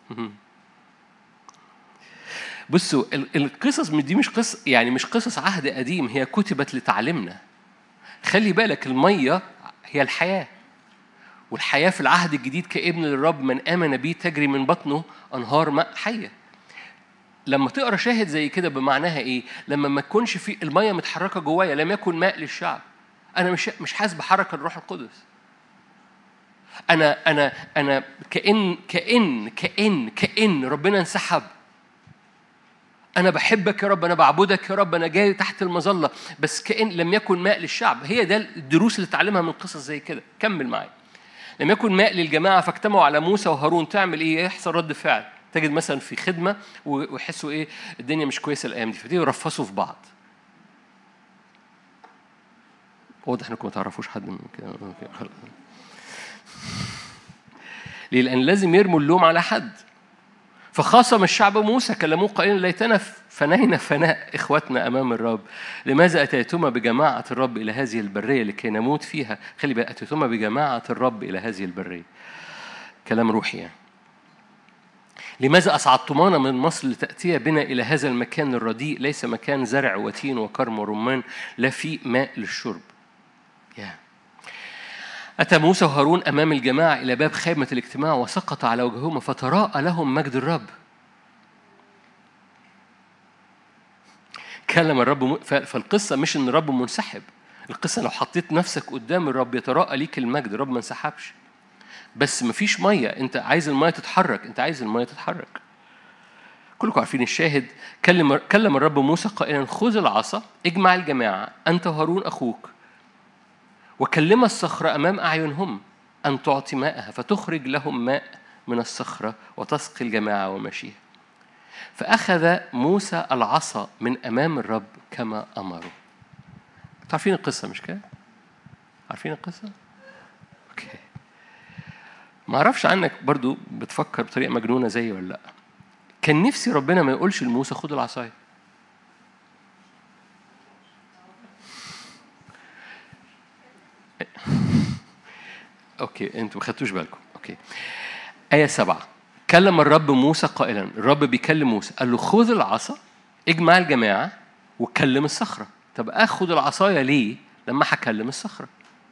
بصوا القصص دي مش قصص يعني مش قصص عهد قديم هي كتبت لتعلمنا خلي بالك المية هي الحياة والحياة في العهد الجديد كابن للرب من آمن بي تجري من بطنه أنهار ماء حية لما تقرا شاهد زي كده بمعناها ايه؟ لما ما تكونش في الميه متحركه جوايا لم يكن ماء للشعب. انا مش مش حاسس بحركه الروح القدس. انا انا انا كان كان كان كان ربنا انسحب. انا بحبك يا رب انا بعبدك يا رب انا جاي تحت المظله بس كان لم يكن ماء للشعب هي ده الدروس اللي اتعلمها من قصص زي كده كمل معايا. لم يكن ماء للجماعة فاجتمعوا على موسى وهارون تعمل إيه؟ يحصل رد فعل تجد مثلا في خدمة ويحسوا إيه الدنيا مش كويسة الأيام دي فتيجي يرفصوا في بعض واضح انكم ما تعرفوش حد من كده ليه؟ لأن لازم يرموا اللوم على حد فخاصم الشعب موسى كلموه قائلا ليتنا فنينا فناء إخوتنا أمام الرب لماذا أتيتما بجماعة الرب إلى هذه البرية لكي نموت فيها خلي بالك أتيتما بجماعة الرب إلى هذه البرية كلام روحي يعني. لماذا أصعدتمانا من مصر لتأتي بنا إلى هذا المكان الرديء ليس مكان زرع وتين وكرم ورمان لا في ماء للشرب yeah. أتى موسى وهارون أمام الجماعة إلى باب خيمة الاجتماع وسقط على وجههما فتراءى لهم مجد الرب كلم الرب فالقصة مش إن الرب منسحب القصة لو حطيت نفسك قدام الرب يتراءى ليك المجد الرب ما انسحبش بس مفيش مية أنت عايز المية تتحرك أنت عايز المية تتحرك كلكم عارفين الشاهد كلم كلم الرب موسى قائلا خذ العصا اجمع الجماعة أنت وهارون أخوك وكلم الصخرة أمام أعينهم أن تعطي ماءها فتخرج لهم ماء من الصخرة وتسقي الجماعة ومشيها فأخذ موسى العصا من أمام الرب كما أمره عارفين القصة مش كده؟ عارفين القصة؟ أوكي ما أعرفش عنك برضو بتفكر بطريقة مجنونة زي ولا لأ كان نفسي ربنا ما يقولش لموسى خد العصاية اوكي انتوا ما خدتوش بالكم اوكي آية سبعة كلم الرب موسى قائلا الرب بيكلم موسى قال له خذ العصا اجمع الجماعة وكلم الصخرة طب اخد العصاية ليه لما هكلم الصخرة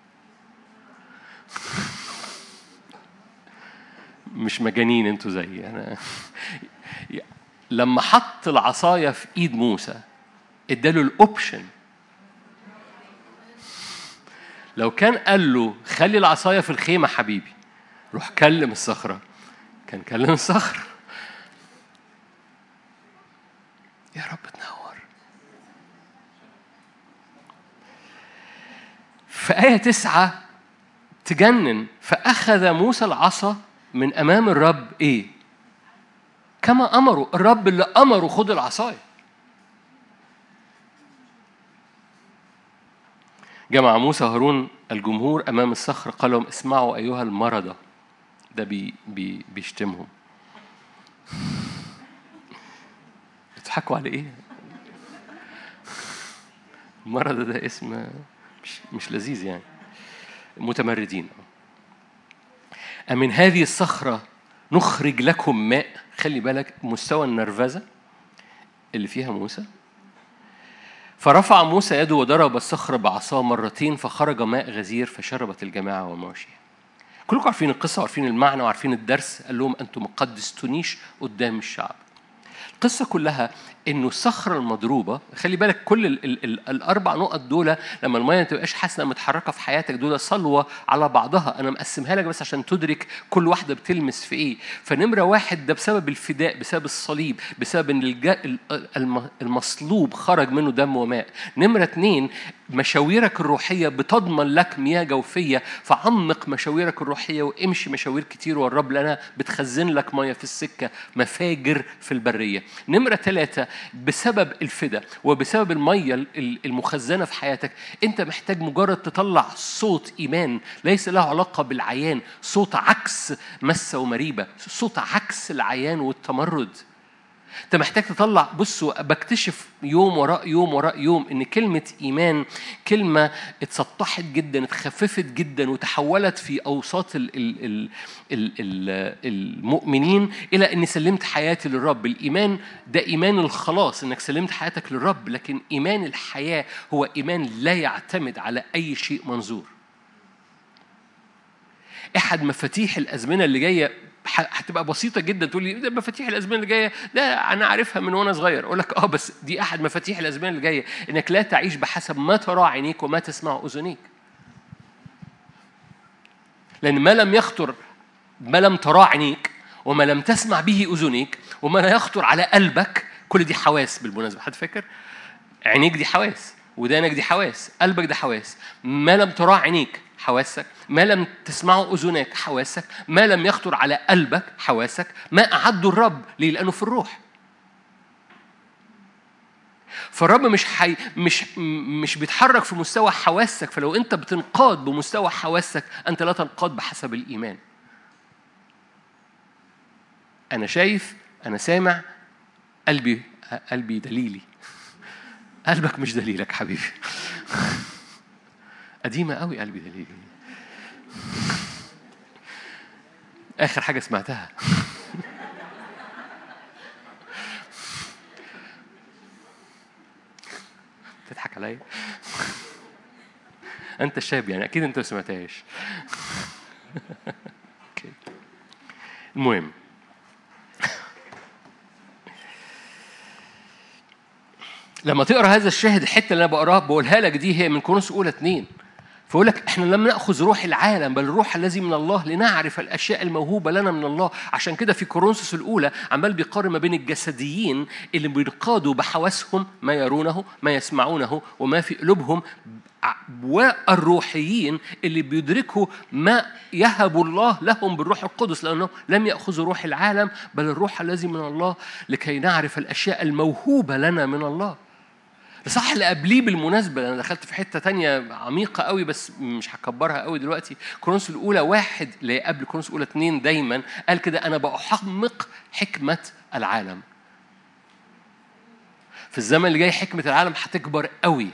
مش مجانين انتوا زيي انا لما حط العصاية في ايد موسى اداله الاوبشن لو كان قال له خلي العصاية في الخيمة حبيبي روح كلم الصخرة كان كلم الصخر يا رب تنور في آية تسعة تجنن فأخذ موسى العصا من أمام الرب إيه؟ كما أمره الرب اللي أمره خد العصاية جمع موسى هارون الجمهور أمام الصخر قال لهم اسمعوا أيها المرضى ده بي بي بيشتمهم بتضحكوا على إيه؟ المرضى ده اسم مش, مش لذيذ يعني متمردين أمن هذه الصخرة نخرج لكم ماء خلي بالك مستوى النرفزة اللي فيها موسى فرفع موسى يده وضرب الصخرة بعصاه مرتين فخرج ماء غزير فشربت الجماعة وماشية كلكم عارفين القصة وعارفين المعنى وعارفين الدرس قال لهم أنتم ما قدستونيش قدام الشعب القصة كلها انه الصخرة المضروبة خلي بالك كل ال ال ال الاربع نقط دول لما المية ما تبقاش حاسة متحركة في حياتك دول صلوة على بعضها انا مقسمها لك بس عشان تدرك كل واحدة بتلمس في ايه فنمرة واحد ده بسبب الفداء بسبب الصليب بسبب ان الج- الم- المصلوب خرج منه دم وماء نمرة اتنين مشاويرك الروحية بتضمن لك مياه جوفية فعمق مشاويرك الروحية وامشي مشاوير كتير والرب لنا بتخزن لك مياه في السكة مفاجر في البرية نمرة ثلاثة بسبب الفدا وبسبب المية ال- المخزنة في حياتك انت محتاج مجرد تطلع صوت إيمان ليس له علاقة بالعيان صوت عكس مسة ومريبة صوت عكس العيان والتمرد انت محتاج تطلع بصوا بكتشف يوم وراء يوم وراء يوم ان كلمه ايمان كلمه اتسطحت جدا اتخففت جدا وتحولت في اوساط ال ال ال ال ال المؤمنين الى اني سلمت حياتي للرب الايمان ده ايمان الخلاص انك سلمت حياتك للرب لكن ايمان الحياه هو ايمان لا يعتمد على اي شيء منظور احد مفاتيح الازمنه اللي جايه ح- هتبقى بسيطه جدا تقول لي ده مفاتيح الازمنه اللي جايه لا انا عارفها من وانا صغير اقول لك اه بس دي احد مفاتيح الازمنه اللي جايه انك لا تعيش بحسب ما ترى عينيك وما تسمع اذنيك لان ما لم يخطر ما لم ترى عينيك وما لم تسمع به اذنيك وما لا يخطر على قلبك كل دي حواس بالمناسبه حد فاكر عينيك دي حواس ودانك دي حواس قلبك ده حواس ما لم ترى عينيك حواسك ما لم تسمعه أذناك حواسك ما لم يخطر على قلبك حواسك ما أعده الرب ليه لأنه في الروح فالرب مش حي... مش مش بيتحرك في مستوى حواسك فلو انت بتنقاد بمستوى حواسك انت لا تنقاد بحسب الايمان انا شايف انا سامع قلبي قلبي دليلي قلبك مش دليلك حبيبي قديمة قوي قلبي دليلي آخر حاجة سمعتها تضحك عليا أنت شاب يعني أكيد أنت ما سمعتهاش أوكي. المهم لما تقرا هذا الشاهد الحته اللي انا بقراها بقولها لك دي هي من كورنثوس اولى اتنين فيقول لك احنا لم ناخذ روح العالم بل الروح الذي من الله لنعرف الاشياء الموهوبه لنا من الله عشان كده في كورنثوس الاولى عمال بيقارن ما بين الجسديين اللي بينقادوا بحواسهم ما يرونه ما يسمعونه وما في قلوبهم والروحيين اللي بيدركوا ما يهب الله لهم بالروح القدس لأنه لم يأخذوا روح العالم بل الروح الذي من الله لكي نعرف الأشياء الموهوبة لنا من الله صح اللي قبليه بالمناسبة أنا دخلت في حتة تانية عميقة قوي بس مش هكبرها قوي دلوقتي كورنثوس الأولى واحد اللي قبل كورنثوس الأولى اتنين دايما قال كده أنا بأحمق حكمة العالم في الزمن اللي جاي حكمة العالم هتكبر قوي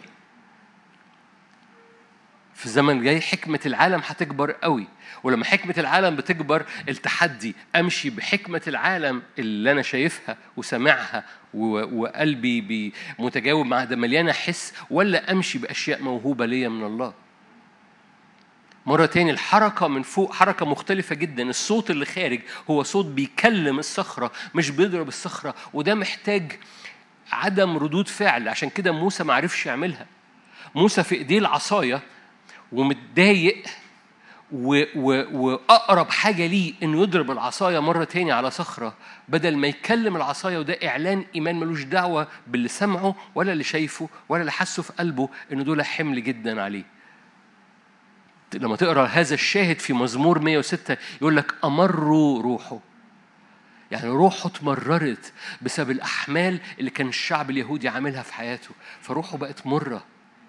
في الزمن الجاي حكمة العالم هتكبر قوي ولما حكمة العالم بتكبر التحدي أمشي بحكمة العالم اللي أنا شايفها وسامعها وقلبي متجاوب معها ده مليانة حس ولا أمشي بأشياء موهوبة ليا من الله مرة تاني الحركة من فوق حركة مختلفة جدا الصوت اللي خارج هو صوت بيكلم الصخرة مش بيضرب الصخرة وده محتاج عدم ردود فعل عشان كده موسى ما عرفش يعملها موسى في ايديه العصايه ومتضايق و و واقرب حاجه ليه انه يضرب العصايه مره تاني على صخره بدل ما يكلم العصايه وده اعلان ايمان ملوش دعوه باللي سمعه ولا اللي شايفه ولا اللي حسه في قلبه ان دول حمل جدا عليه لما تقرا هذا الشاهد في مزمور 106 يقول لك امروا روحه يعني روحه اتمررت بسبب الأحمال اللي كان الشعب اليهودي عاملها في حياته فروحه بقت مرة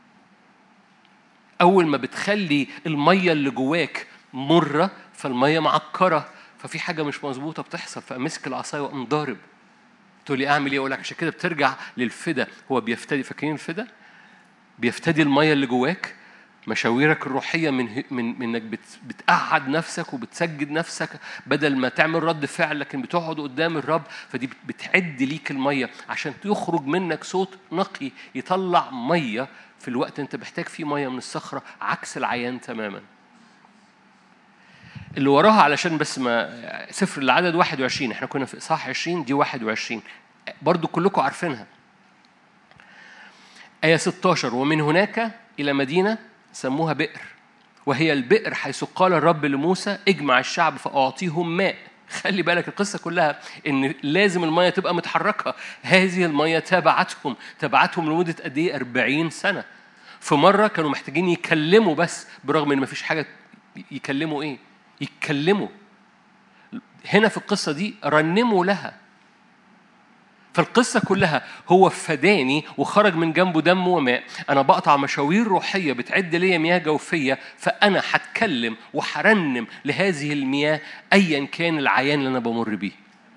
أول ما بتخلي المية اللي جواك مرة فالمية معكرة ففي حاجة مش مظبوطة بتحصل فأمسك العصاية وأقوم ضارب تقول لي أعمل إيه؟ أقول لك عشان كده بترجع للفدا هو بيفتدي فاكرين الفدا؟ بيفتدي المية اللي جواك مشاويرك الروحيه من من من انك بتقعد نفسك وبتسجد نفسك بدل ما تعمل رد فعل لكن بتقعد قدام الرب فدي بتعد ليك الميه عشان يخرج منك صوت نقي يطلع ميه في الوقت انت محتاج فيه ميه من الصخره عكس العيان تماما اللي وراها علشان بس ما سفر العدد 21 احنا كنا في اصحاح 20 دي 21 برضو كلكم عارفينها آية 16 ومن هناك إلى مدينة سموها بئر وهي البئر حيث قال الرب لموسى اجمع الشعب فأعطيهم ماء خلي بالك القصة كلها إن لازم المية تبقى متحركة هذه المية تابعتهم تابعتهم لمدة قد إيه 40 سنة في مرة كانوا محتاجين يكلموا بس برغم إن مفيش حاجة يكلموا إيه يتكلموا هنا في القصة دي رنموا لها فالقصة كلها هو فداني وخرج من جنبه دم وماء أنا بقطع مشاوير روحية بتعد لي مياه جوفية فأنا هتكلم وهرنم لهذه المياه أيا كان العيان اللي أنا بمر بيه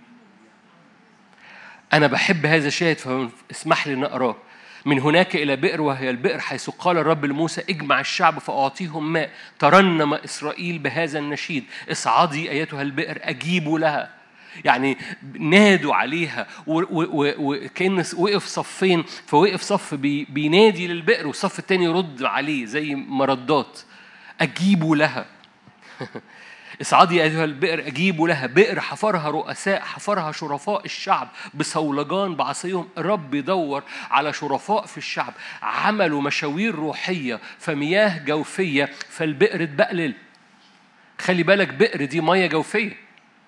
أنا بحب هذا الشاهد فاسمح لي نقراه من هناك إلى بئر وهي البئر حيث قال الرب لموسى اجمع الشعب فأعطيهم ماء ترنم إسرائيل بهذا النشيد اصعدي أيتها البئر أجيبوا لها يعني نادوا عليها وكان وقف صفين فوقف صف بينادي للبئر والصف التاني يرد عليه زي مردات أجيبوا لها اصعدي أيها البئر أجيبوا لها بئر حفرها رؤساء حفرها شرفاء الشعب بصولجان بعصيهم الرب يدور على شرفاء في الشعب عملوا مشاوير روحية فمياه جوفية فالبئر اتبقلل خلي بالك بئر دي مية جوفية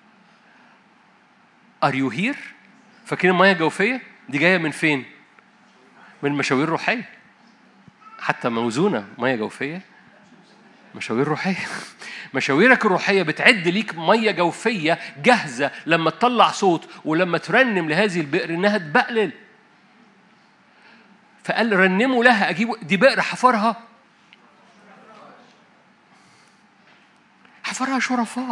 ار يو هير فاكرين المياه الجوفيه دي جايه من فين من مشاوير روحيه حتى موزونه مياه جوفيه مشاوير روحيه مشاويرك الروحيه بتعد ليك ميه جوفيه جاهزه لما تطلع صوت ولما ترنم لهذه البئر انها تبقلل فقال رنموا لها اجيبوا دي بئر حفرها حفرها شرفاء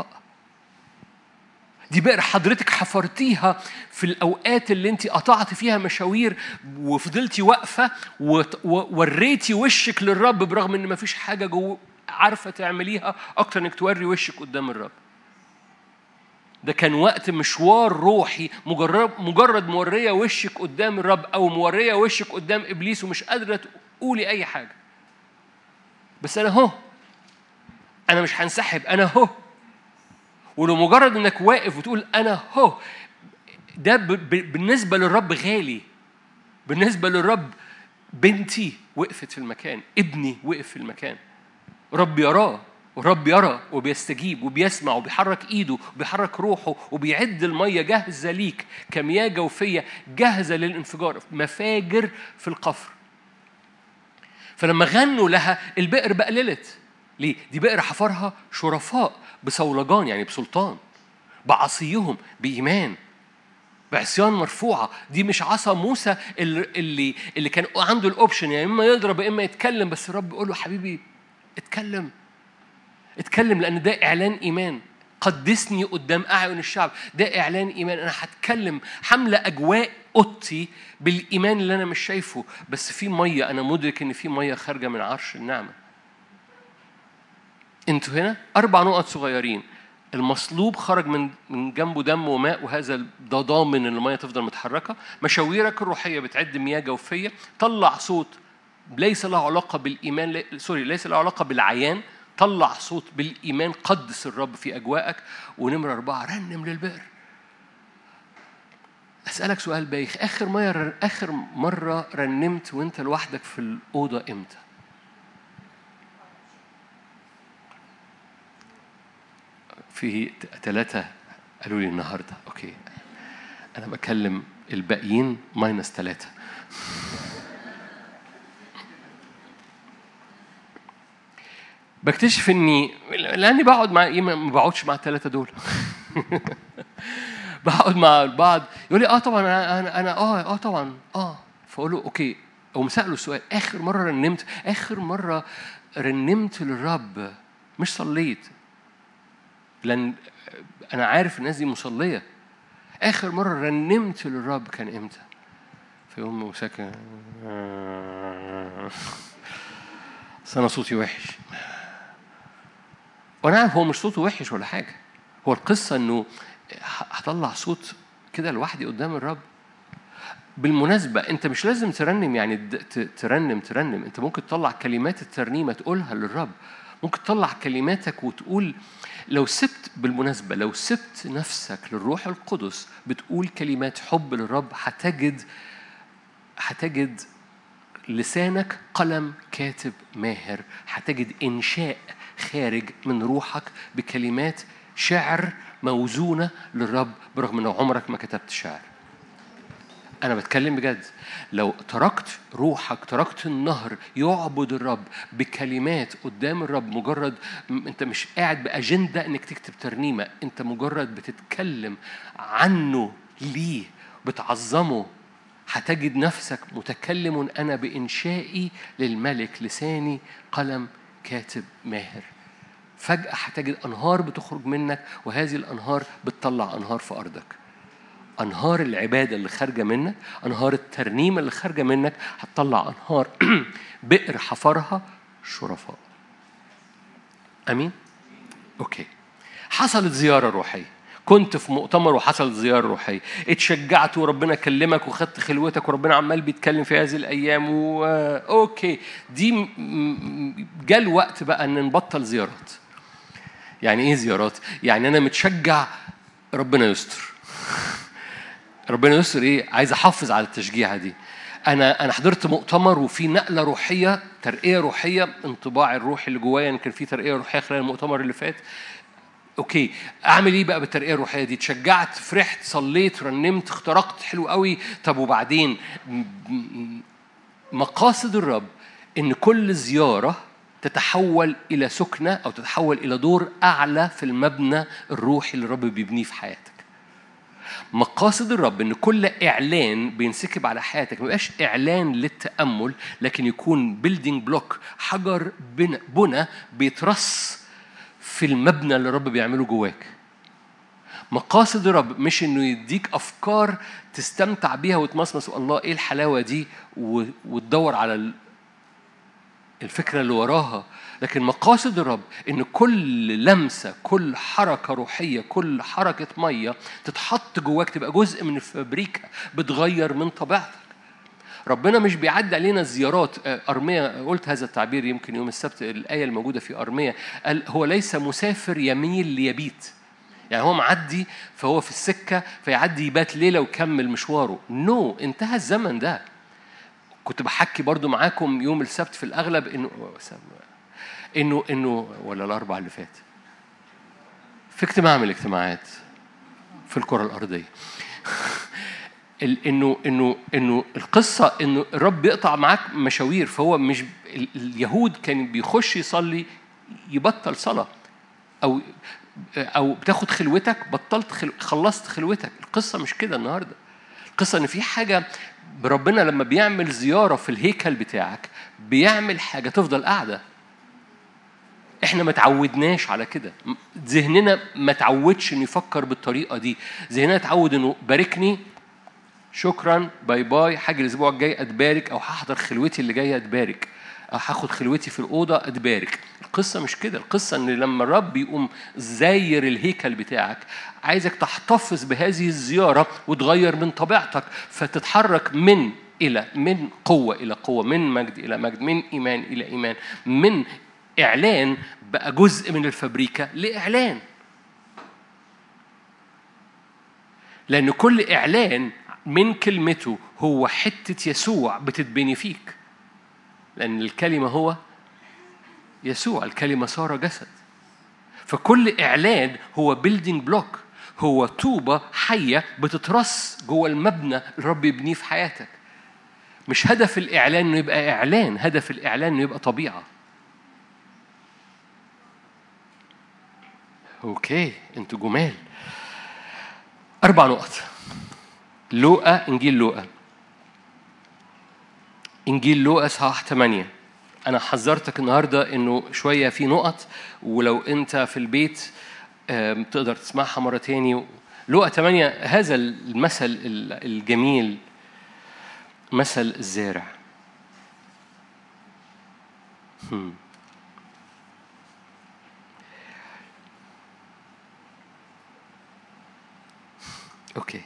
دي بئر حضرتك حفرتيها في الأوقات اللي أنت قطعت فيها مشاوير وفضلتي واقفة ووريتي وشك للرب برغم إن مفيش حاجة جوه عارفة تعمليها أكتر إنك توري وشك قدام الرب. ده كان وقت مشوار روحي مجرد مجرد مورية وشك قدام الرب أو مورية وشك قدام إبليس ومش قادرة تقولي أي حاجة. بس أنا هو أنا مش هنسحب أنا هو ولمجرد انك واقف وتقول انا هو ده بالنسبه للرب غالي بالنسبه للرب بنتي وقفت في المكان ابني وقف في المكان رب يراه ورب يرى وبيستجيب وبيسمع وبيحرك ايده وبيحرك روحه وبيعد الميه جاهزه ليك كمياه جوفيه جاهزه للانفجار مفاجر في القفر فلما غنوا لها البئر بقللت ليه؟ دي بئر حفرها شرفاء بصولجان يعني بسلطان بعصيهم بإيمان بعصيان مرفوعة دي مش عصا موسى اللي اللي, اللي كان عنده الأوبشن يعني إما يضرب إما يتكلم بس الرب يقول له حبيبي اتكلم اتكلم لأن ده إعلان إيمان قدسني قدام أعين الشعب ده إعلان إيمان أنا هتكلم حملة أجواء أوضتي بالإيمان اللي أنا مش شايفه بس في مية أنا مدرك إن في مية خارجة من عرش النعمة انتوا هنا أربع نقط صغيرين المصلوب خرج من من جنبه دم وماء وهذا ده ضامن ان الميه تفضل متحركه مشاويرك الروحيه بتعد مياه جوفيه طلع صوت ليس له علاقه بالايمان لي- سوري ليس له علاقه بالعيان طلع صوت بالايمان قدس الرب في اجواءك ونمره اربعه رنم للبئر اسالك سؤال بايخ اخر مره اخر مره رنمت وانت لوحدك في الاوضه امتى في ثلاثة قالوا لي النهاردة أوكي أنا بكلم الباقيين ماينس ثلاثة بكتشف اني لاني بقعد مع إيه ما بقعدش مع الثلاثه دول بقعد مع البعض يقول لي اه طبعا انا انا, أنا اه اه طبعا اه فاقول له اوكي هم سالوا السؤال اخر مره رنمت اخر مره رنمت للرب مش صليت لان انا عارف الناس دي مصليه اخر مره رنمت للرب كان امتى فيقوم ساكن بس انا صوتي وحش وانا عارف هو مش صوته وحش ولا حاجه هو القصه انه هطلع صوت كده لوحدي قدام الرب بالمناسبة أنت مش لازم ترنم يعني د- ت- ترنم ترنم أنت ممكن تطلع كلمات الترنيمة تقولها للرب ممكن تطلع كلماتك وتقول لو سبت بالمناسبة لو سبت نفسك للروح القدس بتقول كلمات حب للرب هتجد هتجد لسانك قلم كاتب ماهر هتجد إنشاء خارج من روحك بكلمات شعر موزونة للرب برغم أن عمرك ما كتبت شعر أنا بتكلم بجد لو تركت روحك تركت النهر يعبد الرب بكلمات قدام الرب مجرد م- أنت مش قاعد بأجندة إنك تكتب ترنيمة أنت مجرد بتتكلم عنه ليه بتعظمه هتجد نفسك متكلم أنا بإنشائي للملك لساني قلم كاتب ماهر فجأة هتجد أنهار بتخرج منك وهذه الأنهار بتطلع أنهار في أرضك أنهار العبادة اللي خارجة منك أنهار الترنيمة اللي خارجة منك هتطلع أنهار بئر حفرها شرفاء أمين؟ أوكي حصلت زيارة روحية كنت في مؤتمر وحصلت زيارة روحية اتشجعت وربنا كلمك وخدت خلوتك وربنا عمال بيتكلم في هذه الأيام و... أوكي دي م- م- جاء الوقت بقى أن نبطل زيارات يعني إيه زيارات؟ يعني أنا متشجع ربنا يستر ربنا يستر ايه عايز احافظ على التشجيعه دي انا انا حضرت مؤتمر وفي نقله روحيه ترقيه روحيه انطباع الروحي اللي جوايا ان كان في ترقيه روحيه خلال المؤتمر اللي فات اوكي اعمل ايه بقى بالترقيه الروحيه دي اتشجعت فرحت صليت رنمت اخترقت حلو قوي طب وبعدين م- م- مقاصد الرب ان كل زياره تتحول الى سكنه او تتحول الى دور اعلى في المبنى الروحي اللي الرب بيبنيه في حياتك مقاصد الرب ان كل اعلان بينسكب على حياتك ما يبقاش اعلان للتامل لكن يكون بيلدينج بلوك حجر بنى, بنى بيترص في المبنى اللي الرب بيعمله جواك مقاصد الرب مش انه يديك افكار تستمتع بيها وتمصمص الله ايه الحلاوه دي و- وتدور على ال- الفكره اللي وراها لكن مقاصد الرب ان كل لمسه كل حركه روحيه كل حركه ميه تتحط جواك تبقى جزء من الفابريكا بتغير من طبيعتك ربنا مش بيعدي علينا زيارات آه، أرمية قلت هذا التعبير يمكن يوم السبت الآية الموجودة في أرمية قال هو ليس مسافر يميل ليبيت يعني هو معدي فهو في السكة فيعدي يبات ليلة ويكمل مشواره نو no, انتهى الزمن ده كنت بحكي برضو معاكم يوم السبت في الأغلب إنه إنه إنه ولا الأربع اللي فات في اجتماع من الاجتماعات في الكرة الأرضية ال- انه انه انه القصه انه الرب بيقطع معاك مشاوير فهو مش ال- اليهود كان بيخش يصلي يبطل صلاه او او بتاخد خلوتك بطلت خل... خلصت خلوتك القصه مش كده النهارده القصه ان في حاجه ربنا لما بيعمل زياره في الهيكل بتاعك بيعمل حاجه تفضل قاعده احنا ما تعودناش على كده م- ذهننا ما تعودش انه يفكر بالطريقه دي ذهننا اتعود انه باركني شكرا باي باي هاجي الاسبوع الجاي اتبارك او هحضر خلوتي اللي جايه اتبارك او هاخد خلوتي في الاوضه اتبارك القصه مش كده القصه ان لما الرب يقوم زاير الهيكل بتاعك عايزك تحتفظ بهذه الزياره وتغير من طبيعتك فتتحرك من الى من قوه الى قوه من مجد الى مجد من ايمان الى ايمان من اعلان بقى جزء من الفبريكه لاعلان لأن كل إعلان من كلمته هو حتة يسوع بتتبني فيك لأن الكلمة هو يسوع الكلمة صار جسد فكل إعلان هو بيلدينج بلوك هو طوبة حية بتترص جوه المبنى الرب يبنيه في حياتك مش هدف الإعلان إنه يبقى إعلان هدف الإعلان إنه يبقى طبيعة أوكي أنتوا جمال أربع نقط لوقا إنجيل لوقا إنجيل لوقا إصحاح 8 أنا حذرتك النهاردة إنه شوية في نقط ولو أنت في البيت آم، تقدر تسمعها مرة تاني لوقا 8 هذا المثل ال- الجميل مثل الزارع هم. اوكي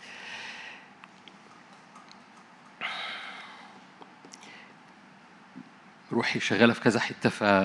روحي شغاله في كذا حته ف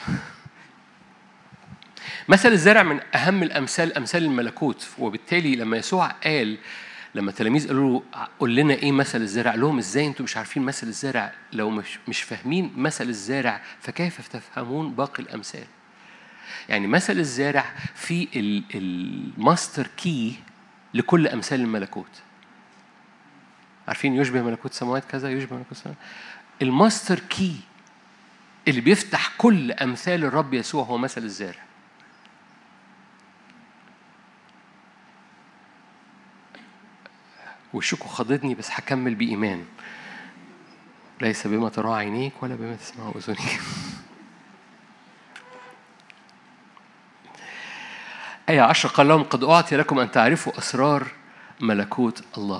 مثل الزرع من اهم الامثال امثال الملكوت وبالتالي لما يسوع قال لما التلاميذ قالوا له قول لنا ايه مثل الزرع قال لهم ازاي انتم مش عارفين مثل الزرع لو مش مش فاهمين مثل الزارع فكيف تفهمون باقي الامثال يعني مثل الزارع في ال- الماستر كي لكل امثال الملكوت عارفين يشبه ملكوت السماوات كذا يشبه ملكوت السماوات الماستر كي اللي بيفتح كل امثال الرب يسوع هو مثل الزارع وشكوا خضتني بس هكمل بإيمان ليس بما ترى عينيك ولا بما تسمع أذنيك آية عشرة قال لهم قد أعطي لكم أن تعرفوا أسرار ملكوت الله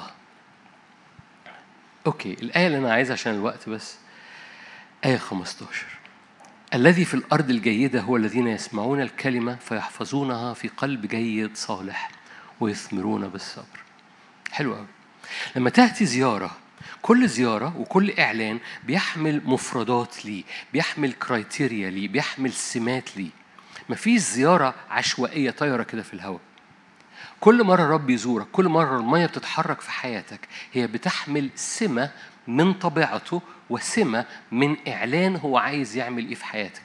أوكي الآية اللي أنا عايزها عشان الوقت بس آية 15 الذي في الأرض الجيدة هو الذين يسمعون الكلمة فيحفظونها في قلب جيد صالح ويثمرون بالصبر حلو قوي لما تأتي زيارة كل زيارة وكل إعلان بيحمل مفردات ليه بيحمل كرايتيريا ليه بيحمل سمات ليه مفيش زيارة عشوائية طايرة كده في الهواء كل مرة الرب يزورك كل مرة المية بتتحرك في حياتك هي بتحمل سمة من طبيعته وسمة من إعلان هو عايز يعمل إيه في حياتك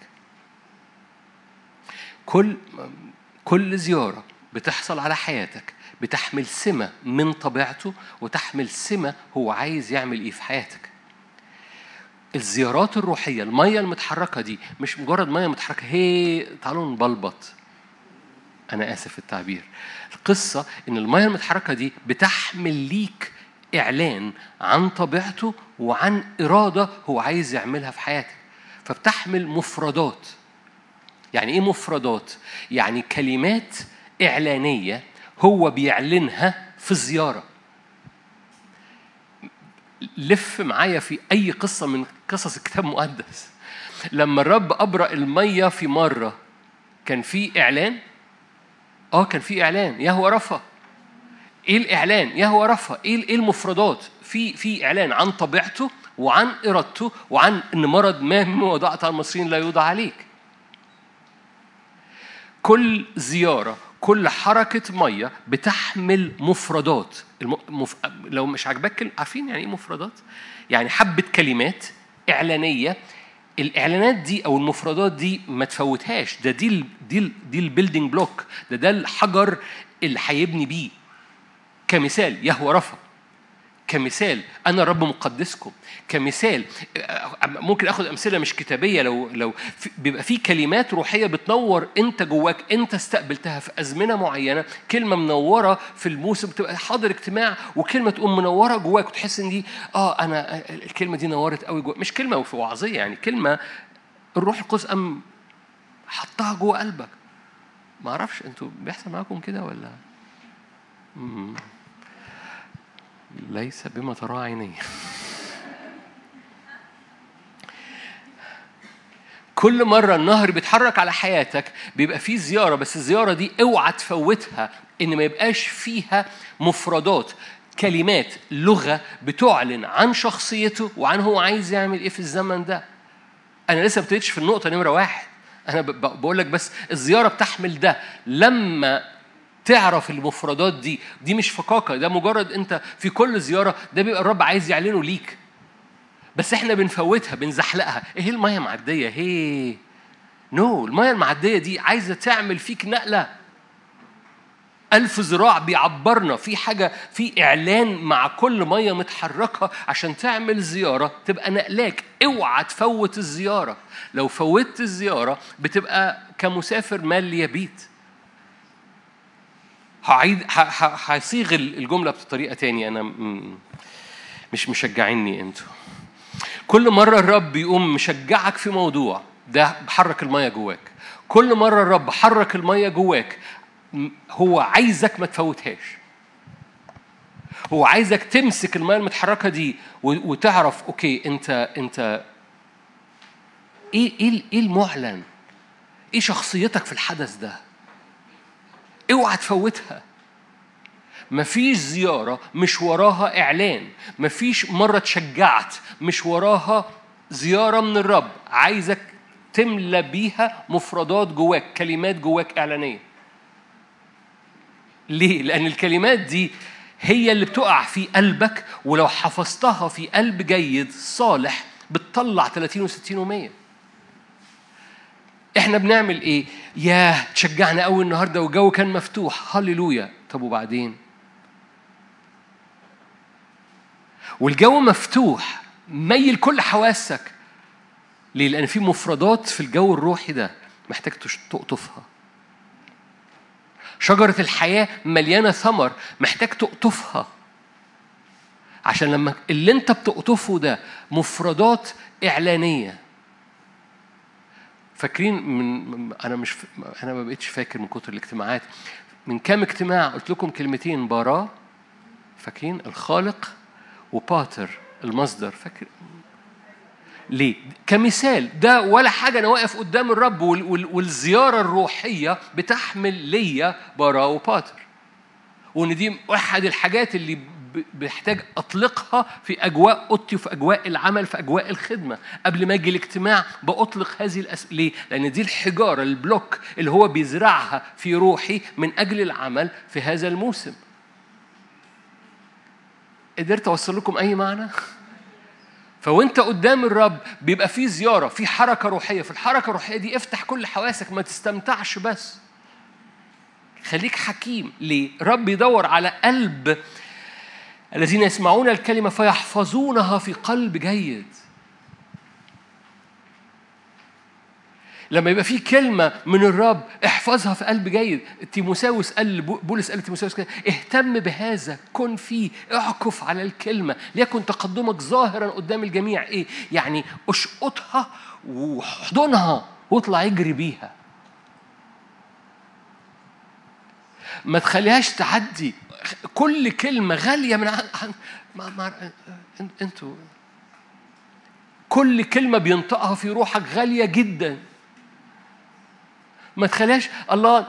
كل كل زيارة بتحصل على حياتك بتحمل سمة من طبيعته وتحمل سمة هو عايز يعمل إيه في حياتك الزيارات الروحية المية المتحركة دي مش مجرد مية متحركة هي تعالوا نبلبط أنا آسف في التعبير القصة إن المية المتحركة دي بتحمل ليك إعلان عن طبيعته وعن إرادة هو عايز يعملها في حياتك فبتحمل مفردات يعني إيه مفردات؟ يعني كلمات إعلانية هو بيعلنها في الزيارة لف معايا في أي قصة من قصص الكتاب المقدس لما الرب أبرأ المية في مرة كان في إعلان اه كان في اعلان يهوى رفا ايه الاعلان يهوى رفا ايه ايه المفردات في في اعلان عن طبيعته وعن ارادته وعن ان مرض ما مما وضعت على المصريين لا يوضع عليك كل زياره كل حركة مية بتحمل مفردات الم... مف... لو مش عاجباك كلمة عارفين يعني ايه مفردات؟ يعني حبة كلمات إعلانية الإعلانات دي أو المفردات دي ما تفوتهاش ده دي ال... دي ال... دي البيلدينج بلوك ده ده الحجر اللي هيبني بيه كمثال يهوى رفا كمثال انا رب مقدسكم كمثال ممكن اخد امثله مش كتابيه لو لو في بيبقى في كلمات روحيه بتنور انت جواك انت استقبلتها في ازمنه معينه كلمه منوره في الموسم بتبقى حاضر اجتماع وكلمه تقوم منوره جواك وتحس ان دي اه انا الكلمه دي نورت قوي جواك مش كلمه في وعظيه يعني كلمه الروح القدس قام حطها جوه قلبك ما اعرفش انتوا بيحصل معاكم كده ولا مم. ليس بما ترى عيني كل مرة النهر بيتحرك على حياتك بيبقى فيه زيارة بس الزيارة دي اوعى تفوتها ان ما يبقاش فيها مفردات كلمات لغة بتعلن عن شخصيته وعن هو عايز يعمل ايه في الزمن ده انا لسه ما ابتديتش في النقطة نمرة واحد انا بقول لك بس الزيارة بتحمل ده لما تعرف المفردات دي دي مش فقاقة ده مجرد انت في كل زيارة ده بيبقى الرب عايز يعلنه ليك بس احنا بنفوتها بنزحلقها ايه المية معدية هي نو no. المية المعدية دي عايزة تعمل فيك نقلة ألف ذراع بيعبرنا في حاجة في إعلان مع كل مية متحركة عشان تعمل زيارة تبقى نقلاك اوعى تفوت الزيارة لو فوتت الزيارة بتبقى كمسافر مال ليبيت هعيد هصيغ الجملة بطريقة تانية أنا مش مشجعيني أنتوا كل مرة الرب يقوم مشجعك في موضوع ده بحرك المية جواك كل مرة الرب حرك المية جواك هو عايزك ما تفوتهاش هو عايزك تمسك المية المتحركة دي وتعرف اوكي انت انت ايه ايه ايه المعلن؟ ايه شخصيتك في الحدث ده؟ اوعى تفوتها مفيش زيارة مش وراها إعلان مفيش مرة تشجعت مش وراها زيارة من الرب عايزك تملى بيها مفردات جواك كلمات جواك إعلانية ليه؟ لأن الكلمات دي هي اللي بتقع في قلبك ولو حفظتها في قلب جيد صالح بتطلع 30 و60 و100 احنا بنعمل ايه ياه تشجعنا قوي النهارده والجو كان مفتوح هللويا طب وبعدين والجو مفتوح ميل كل حواسك ليه لان في مفردات في الجو الروحي ده محتاج تقطفها شجرة الحياة مليانة ثمر محتاج تقطفها عشان لما اللي انت بتقطفه ده مفردات إعلانية فاكرين من انا مش انا ما بقتش فاكر من كتر الاجتماعات من كام اجتماع قلت لكم كلمتين بارا فاكرين الخالق وباتر المصدر فاكر ليه؟ كمثال ده ولا حاجة أنا واقف قدام الرب والزيارة الروحية بتحمل ليا برا وباتر وإن دي أحد الحاجات اللي بحتاج أطلقها في أجواء أوضتي وفي أجواء العمل في أجواء الخدمة قبل ما أجي الاجتماع بأطلق هذه الأس... ليه؟ لأن دي الحجارة البلوك اللي هو بيزرعها في روحي من أجل العمل في هذا الموسم قدرت أوصل لكم أي معنى؟ فوانت قدام الرب بيبقى في زياره في حركه روحيه في الحركه الروحيه دي افتح كل حواسك ما تستمتعش بس خليك حكيم ليه رب يدور على قلب الذين يسمعون الكلمه فيحفظونها في قلب جيد لما يبقى في كلمة من الرب احفظها في قلب جيد تيموساوس قال بولس قال لتيموساوس كده اهتم بهذا كن فيه اعكف على الكلمة ليكن تقدمك ظاهرا قدام الجميع ايه يعني اشقطها واحضنها واطلع اجري بيها ما تخليهاش تعدي كل كلمة غالية من عن ما ما انتوا كل كلمة بينطقها في روحك غالية جدا ما تخليهاش الله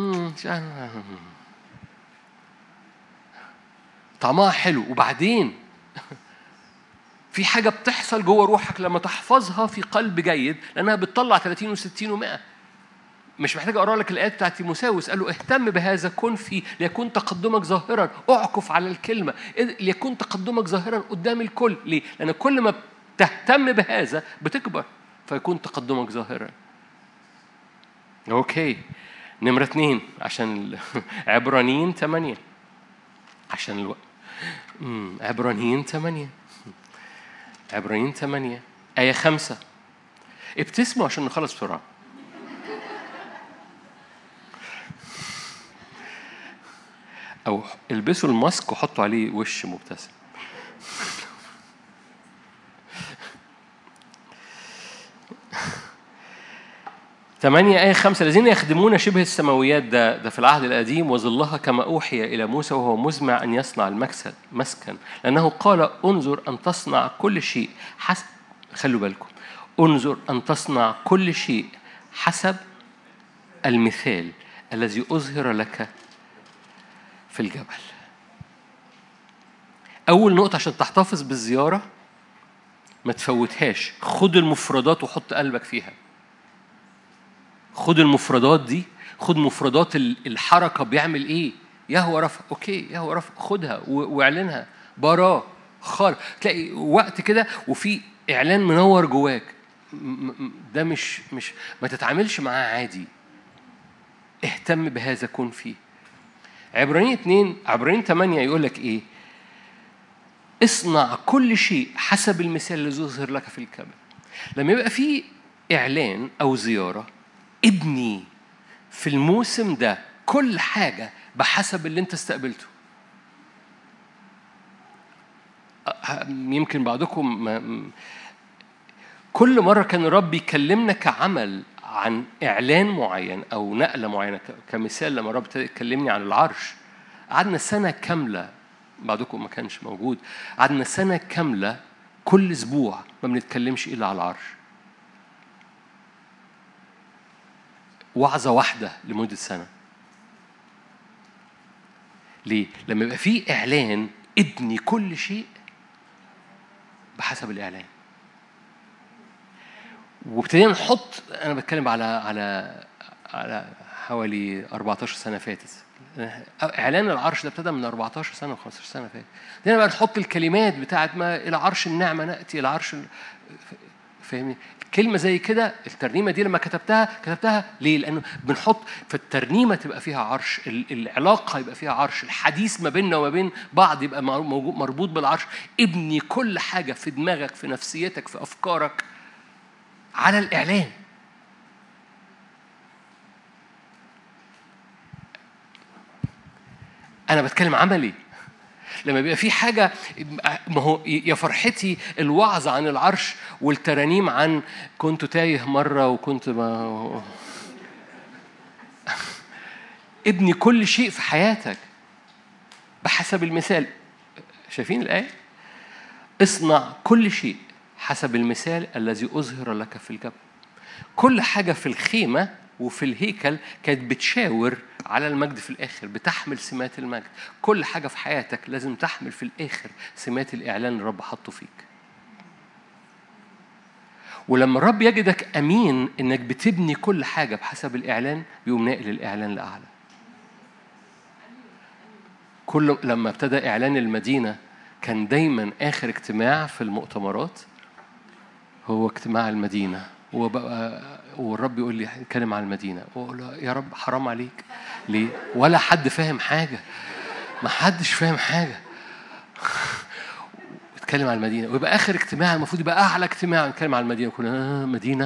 طعمها حلو وبعدين في حاجة بتحصل جوه روحك لما تحفظها في قلب جيد لأنها بتطلع 30 و60 و100 مش محتاج اقرا لك الايات بتاعت تيموساوس قال له اهتم بهذا كن في ليكون تقدمك ظاهرا اعكف على الكلمه ليكون تقدمك ظاهرا قدام الكل ليه؟ لان كل ما تهتم بهذا بتكبر فيكون تقدمك ظاهرا اوكي نمرة اثنين عشان عبرانيين ثمانية عشان الوقت مم، عبرانيين ثمانية عبرانيين ثمانية آية خمسة ابتسموا عشان نخلص بسرعة أو البسوا الماسك وحطوا عليه وش مبتسم ثمانية آية خمسة الذين يخدمون شبه السماويات ده ده في العهد القديم وظلها كما أوحي إلى موسى وهو مزمع أن يصنع المكسد مسكن لأنه قال انظر أن تصنع كل شيء حسب خلوا بالكم انظر أن تصنع كل شيء حسب المثال الذي أظهر لك في الجبل أول نقطة عشان تحتفظ بالزيارة ما تفوتهاش خد المفردات وحط قلبك فيها خد المفردات دي خد مفردات ال- الحركة بيعمل ايه يهوى رفع اوكي يهوى رفع خدها و- واعلنها براه خار تلاقي وقت كده وفي اعلان منور جواك م- م- ده مش مش ما تتعاملش معاه عادي اهتم بهذا كن فيه عبرانيين اتنين عبرانيين تمانية يقول لك ايه اصنع كل شيء حسب المثال الذي يظهر لك في الكبل لما يبقى في اعلان او زياره ابني في الموسم ده كل حاجه بحسب اللي انت استقبلته أه، يمكن بعضكم ما- م- كل مرة كان الرب يكلمنا كعمل عن إعلان معين أو نقلة معينة ك- كمثال لما الرب ابتدى يكلمني عن العرش قعدنا سنة كاملة بعضكم ما كانش موجود قعدنا سنة كاملة كل أسبوع ما بنتكلمش إلا على العرش وعظة واحدة لمدة سنة ليه؟ لما يبقى في إعلان ابني كل شيء بحسب الإعلان وابتدينا نحط انا بتكلم على على على حوالي 14 سنه فاتت اعلان العرش ده ابتدى من 14 سنه و15 سنه فاتت ابتدينا بقى نحط الكلمات بتاعت ما الى عرش النعمه ناتي الى عرش ال- فاهمني كلمه زي كده الترنيمه دي لما كتبتها كتبتها ليه لانه بنحط في الترنيمه تبقى فيها عرش ال- العلاقه يبقى فيها عرش الحديث ما بيننا وما بين بعض يبقى مر- موجود- مربوط بالعرش ابني كل حاجه في دماغك في نفسيتك في افكارك على الإعلان أنا بتكلم عملي لما بيبقى في حاجة ما هو يا فرحتي الوعظ عن العرش والترانيم عن كنت تايه مرة وكنت ما ابني كل شيء في حياتك بحسب المثال شايفين الآية؟ اصنع كل شيء حسب المثال الذي أظهر لك في الجبل كل حاجة في الخيمة وفي الهيكل كانت بتشاور على المجد في الآخر بتحمل سمات المجد كل حاجة في حياتك لازم تحمل في الآخر سمات الإعلان اللي الرب حطه فيك ولما الرب يجدك أمين إنك بتبني كل حاجة بحسب الإعلان بيقوم ناقل الإعلان لأعلى كل لما ابتدى إعلان المدينة كان دايما آخر اجتماع في المؤتمرات هو اجتماع المدينة هو بقى والرب يقول لي اتكلم عن المدينة واقول له يا رب حرام عليك ليه؟ ولا حد فاهم حاجة ما حدش فاهم حاجة اتكلم عن المدينة ويبقى آخر اجتماع المفروض يبقى أعلى اجتماع نتكلم عن المدينة كلنا آه مدينة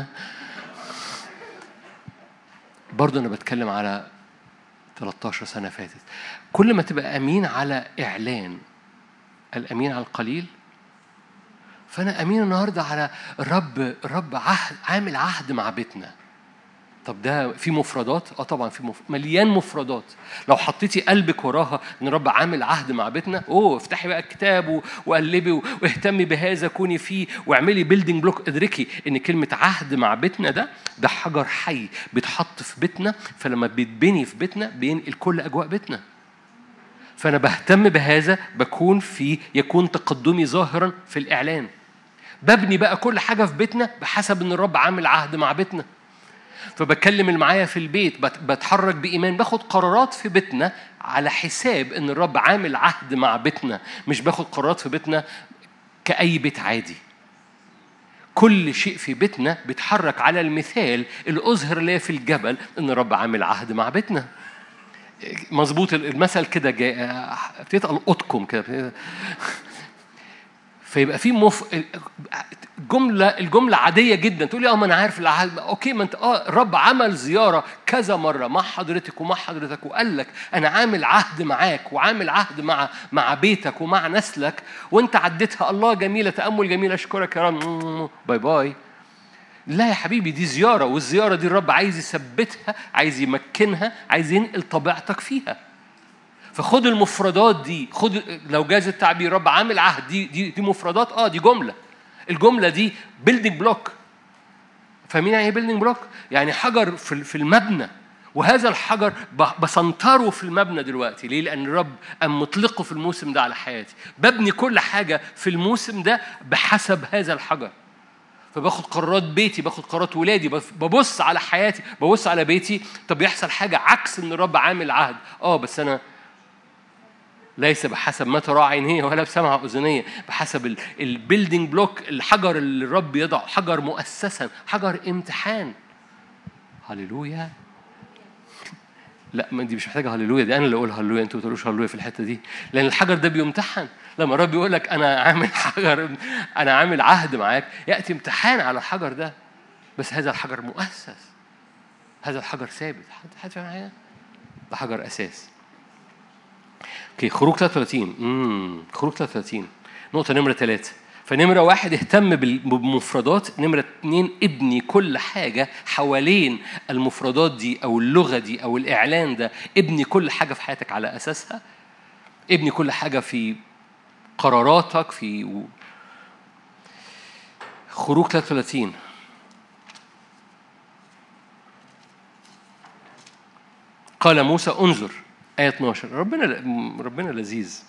برضه أنا بتكلم على 13 سنة فاتت كل ما تبقى أمين على إعلان الأمين على القليل فأنا أمين النهاردة على الرب الرب عهد عامل عهد مع بيتنا طب ده في مفردات؟ اه طبعا في مف... مليان مفردات لو حطيتي قلبك وراها ان الرب عامل عهد مع بيتنا اوه افتحي بقى الكتاب و... وقلبي و... واهتمي بهذا كوني فيه واعملي بيلدينج بلوك ادركي ان كلمه عهد مع بيتنا ده ده حجر حي بيتحط في بيتنا فلما بيتبني في بيتنا بينقل كل اجواء بيتنا فانا بهتم بهذا بكون في يكون تقدمي ظاهرا في الاعلان ببني بقى كل حاجه في بيتنا بحسب ان الرب عامل عهد مع بيتنا فبكلم اللي معايا في البيت بت- بتحرك بإيمان باخد قرارات في بيتنا على حساب إن الرب عامل عهد مع بيتنا مش باخد قرارات في بيتنا كأي بيت عادي كل شيء في بيتنا بيتحرك على المثال اللي أظهر ليا في الجبل إن الرب عامل عهد مع بيتنا مظبوط المثل كده جاي ابتديت القطكم كده فيبقى في مف... جملة الجملة عادية جدا تقول لي اه ما انا عارف العهد اوكي ما انت اه الرب عمل زيارة كذا مرة مع حضرتك ومع حضرتك وقال لك انا عامل عهد معاك وعامل عهد مع مع بيتك ومع نسلك وانت عديتها الله جميلة تأمل جميل اشكرك يا رب باي باي لا يا حبيبي دي زيارة والزيارة دي الرب عايز يثبتها عايز يمكنها عايز ينقل طبيعتك فيها فخد المفردات دي خد لو جاز التعبير رب عامل عهد دي دي دي مفردات اه دي جمله الجمله دي بيلدينج بلوك فاهمين يعني ايه بيلدينج بلوك؟ يعني حجر في في المبنى وهذا الحجر بسنطره في المبنى دلوقتي ليه؟ لأن الرب أم مطلقه في الموسم ده على حياتي ببني كل حاجة في الموسم ده بحسب هذا الحجر فباخد قرارات بيتي باخد قرارات ولادي ببص على حياتي ببص على بيتي طب يحصل حاجة عكس إن الرب عامل عهد اه بس أنا ليس بحسب ما ترى عينيه ولا بسمع أذنية بحسب البيلدينج بلوك الحجر اللي الرب يضع حجر مؤسسا حجر امتحان هللويا لا ما دي مش محتاجه هللويا دي انا اللي اقول هللويا انتوا ما تقولوش هللويا في الحته دي لان الحجر ده بيمتحن لما الرب يقول لك انا عامل حجر انا عامل عهد معاك ياتي امتحان على الحجر ده بس هذا الحجر مؤسس هذا الحجر ثابت حد فاهم حاجه ده حجر اساس اوكي خروج 33 امم خروج 33 نقطة نمرة ثلاثة فنمرة واحد اهتم بالمفردات نمرة اتنين ابني كل حاجة حوالين المفردات دي أو اللغة دي أو الإعلان ده ابني كل حاجة في حياتك على أساسها ابني كل حاجة في قراراتك في خروج 33 قال موسى انظر آية 12 ربنا ربنا لذيذ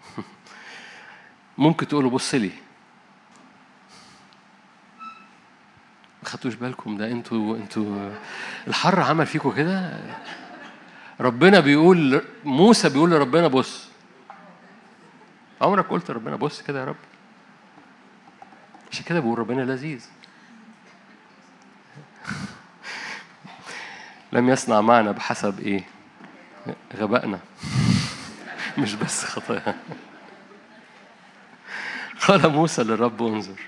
ممكن تقولوا بص لي ما خدتوش بالكم ده انتوا انتوا الحر عمل فيكم كده ربنا بيقول موسى بيقول لربنا بص عمرك قلت ربنا بص كده يا رب عشان كده بقول ربنا لذيذ لم يصنع معنا بحسب ايه غبائنا مش بس خطايا قال موسى للرب انظر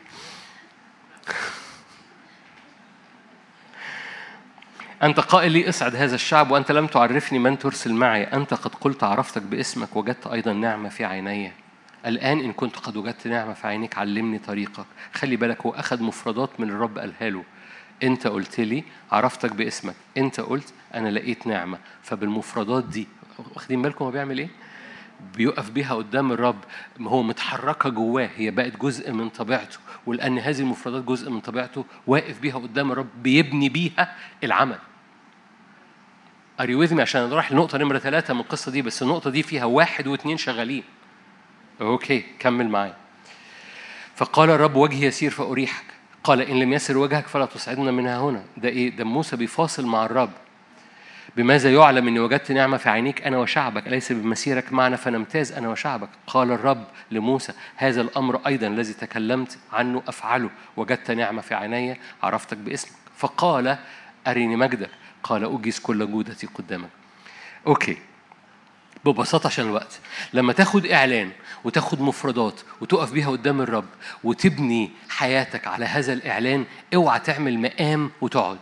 أنت قائل لي اصعد هذا الشعب وأنت لم تعرفني من ترسل معي أنت قد قلت عرفتك باسمك وجدت أيضا نعمة في عيني الآن إن كنت قد وجدت نعمة في عينيك علمني طريقك خلي بالك هو أخذ مفردات من الرب قالها له أنت قلت لي عرفتك باسمك أنت قلت أنا لقيت نعمة فبالمفردات دي واخدين بالكم هو بيعمل إيه؟ بيقف بيها قدام الرب هو متحركة جواه هي بقت جزء من طبيعته ولأن هذه المفردات جزء من طبيعته واقف بيها قدام الرب بيبني بيها العمل اري وذ عشان نروح لنقطة نمرة ثلاثة من القصة دي بس النقطة دي فيها واحد واثنين شغالين اوكي كمل معايا فقال الرب وجهي يسير فأريحك قال إن لم يسر وجهك فلا تصعدنا منها هنا ده إيه ده موسى بيفاصل مع الرب بماذا يعلم اني وجدت نعمه في عينيك انا وشعبك اليس بمسيرك معنا فنمتاز انا وشعبك قال الرب لموسى هذا الامر ايضا الذي تكلمت عنه افعله وجدت نعمه في عيني عرفتك باسمك فقال ارني مجدك قال اجيز كل جودتي قدامك اوكي ببساطة عشان الوقت لما تاخد إعلان وتاخد مفردات وتقف بيها قدام الرب وتبني حياتك على هذا الإعلان اوعى تعمل مقام وتقعد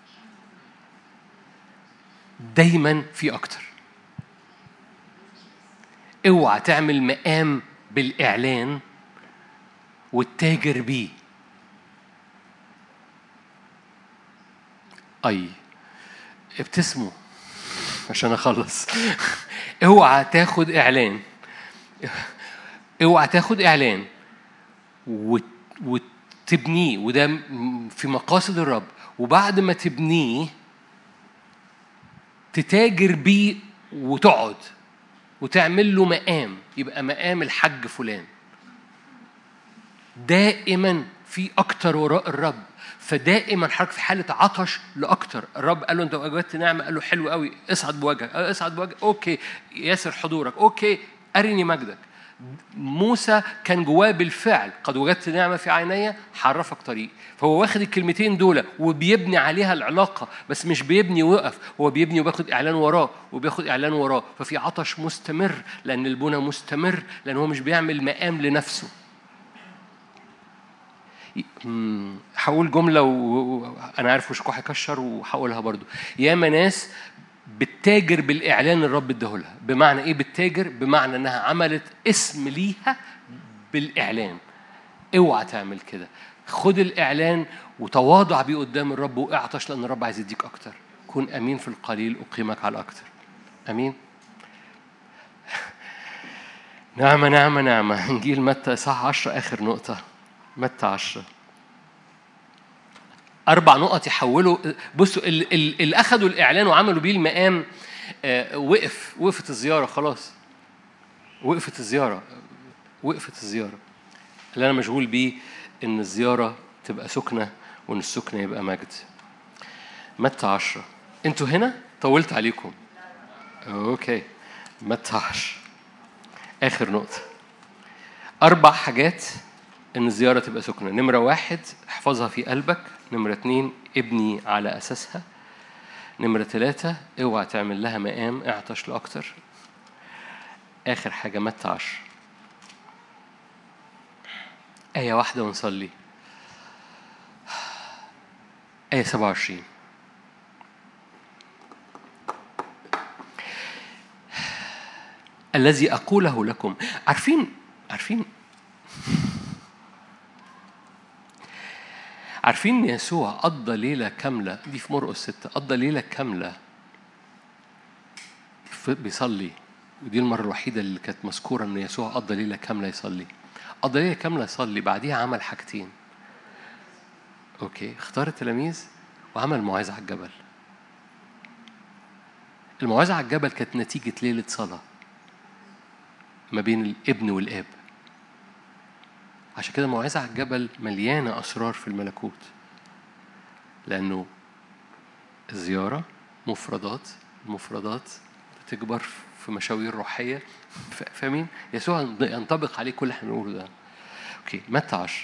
دايما في أكتر اوعى تعمل مقام بالإعلان والتاجر بيه أي ابتسموا عشان أخلص اوعى تاخد إعلان اوعى تاخد إعلان وتبنيه وده في مقاصد الرب وبعد ما تبنيه تتاجر بيه وتقعد وتعمل له مقام يبقى مقام الحج فلان دائما في اكتر وراء الرب فدائما حضرتك في حاله عطش لاكتر الرب قال له انت وجدت نعمه قال له حلو قوي اصعد بوجهك اصعد بوجهك اوكي ياسر حضورك اوكي ارني مجدك موسى كان جواه بالفعل قد وجدت نعمة في عيني حرفك طريق فهو واخد الكلمتين دول وبيبني عليها العلاقة بس مش بيبني وقف هو بيبني وبياخد إعلان وراه وبياخد إعلان وراه ففي عطش مستمر لأن البنى مستمر لأن هو مش بيعمل مقام لنفسه هقول جملة وأنا عارف وشكو هيكشر وهقولها برضو ياما ناس بتتاجر بالإعلان الرب اداهولها بمعنى إيه بتتاجر بمعنى إنها عملت اسم ليها بالإعلان اوعى تعمل كده خد الإعلان وتواضع بيه قدام الرب واعطش لأن الرب عايز يديك أكتر كن أمين في القليل أقيمك على أكتر أمين نعمة نعمة نعمة إنجيل متى صح عشرة آخر نقطة متى عشرة أربع نقط يحولوا بصوا اللي أخذوا الإعلان وعملوا بيه المقام آه، وقف وقفت الزيارة خلاص وقفت الزيارة وقفت الزيارة اللي أنا مشغول بيه إن الزيارة تبقى سكنة وإن السكنة يبقى مجد متى عشرة أنتوا هنا طولت عليكم أوكي متى عشرة آخر نقطة أربع حاجات إن الزيارة تبقى سكنة نمرة واحد احفظها في قلبك نمرة اتنين ابني على أساسها نمرة ثلاثة اوعى تعمل لها مقام اعطش لأكتر آخر حاجة متى عشر آية واحدة ونصلي آية 27 الذي أقوله لكم عارفين عارفين عارفين ان يسوع قضى ليله كامله دي في مرقس ستة قضى ليله كامله بيصلي ودي المره الوحيده اللي كانت مذكوره ان يسوع قضى ليله كامله يصلي قضى ليله كامله يصلي بعديها عمل حاجتين اوكي اختار التلاميذ وعمل موعظه على الجبل الموعظه على الجبل كانت نتيجه ليله صلاه ما بين الابن والاب عشان كده الموعظة على الجبل مليانة أسرار في الملكوت لأنه الزيارة مفردات المفردات بتكبر في مشاوير روحية فاهمين؟ يسوع ينطبق عليه كل اللي احنا بنقوله ده اوكي متى 10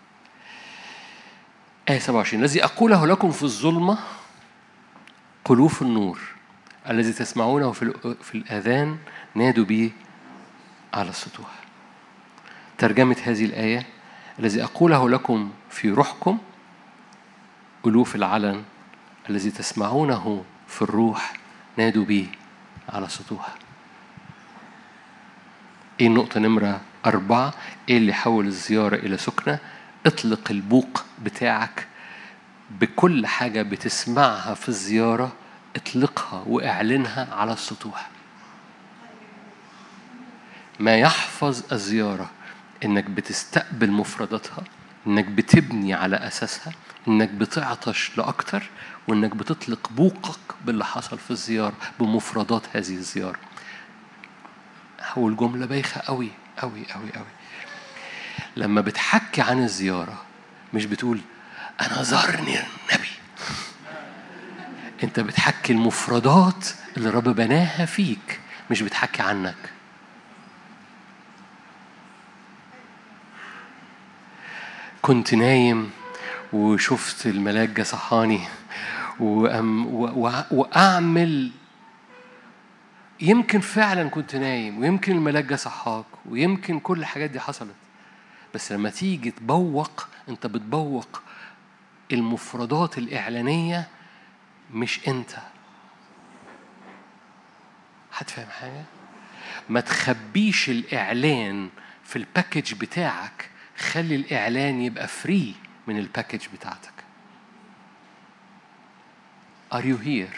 آية 27 الذي أقوله لكم في الظلمة قلوب النور الذي تسمعونه في الآذان نادوا به على السطوح ترجمة هذه الآية الذي أقوله لكم في روحكم ألوف العلن الذي تسمعونه في الروح نادوا به على سطوح ايه النقطة نمرة أربعة ايه اللي حول الزيارة إلى سكنة اطلق البوق بتاعك بكل حاجة بتسمعها في الزيارة اطلقها واعلنها على السطوح ما يحفظ الزيارة انك بتستقبل مفرداتها انك بتبني على اساسها انك بتعطش لاكتر وانك بتطلق بوقك باللي حصل في الزياره بمفردات هذه الزياره هو الجمله بايخه قوي قوي قوي قوي لما بتحكي عن الزياره مش بتقول انا زارني النبي انت بتحكي المفردات اللي الرب بناها فيك مش بتحكي عنك كنت نايم وشفت الملاك جه صحاني وأعمل يمكن فعلا كنت نايم ويمكن الملاك جه صحاك ويمكن كل الحاجات دي حصلت بس لما تيجي تبوق انت بتبوق المفردات الإعلانية مش انت هتفهم حاجة؟ ما تخبيش الإعلان في الباكج بتاعك خلي الإعلان يبقى فري من الباكج بتاعتك Are you here؟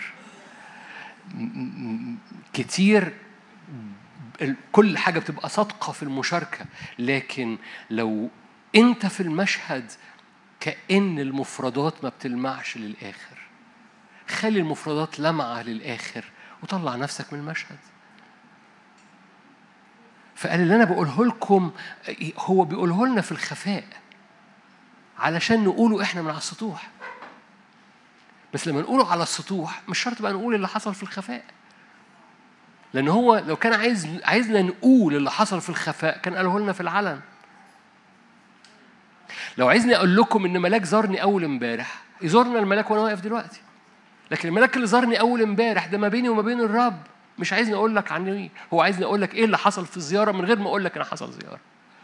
كتير كل حاجة بتبقى صادقة في المشاركة لكن لو أنت في المشهد كأن المفردات ما بتلمعش للآخر خلي المفردات لمعة للآخر وطلع نفسك من المشهد فقال اللي انا بقوله لكم هو بيقوله لنا في الخفاء علشان نقوله احنا من على السطوح بس لما نقوله على السطوح مش شرط بقى نقول اللي حصل في الخفاء لأن هو لو كان عايز عايزنا نقول اللي حصل في الخفاء كان قاله لنا في العلن لو عايزني أقول لكم إن ملاك زارني أول امبارح يزورنا الملاك وأنا واقف دلوقتي لكن الملاك اللي زارني أول امبارح ده ما بيني وما بين الرب مش عايزني أقول لك عنه إيه هو عايزني أقول لك إيه اللي حصل في الزيارة من غير ما أقول لك أنا حصل زيارة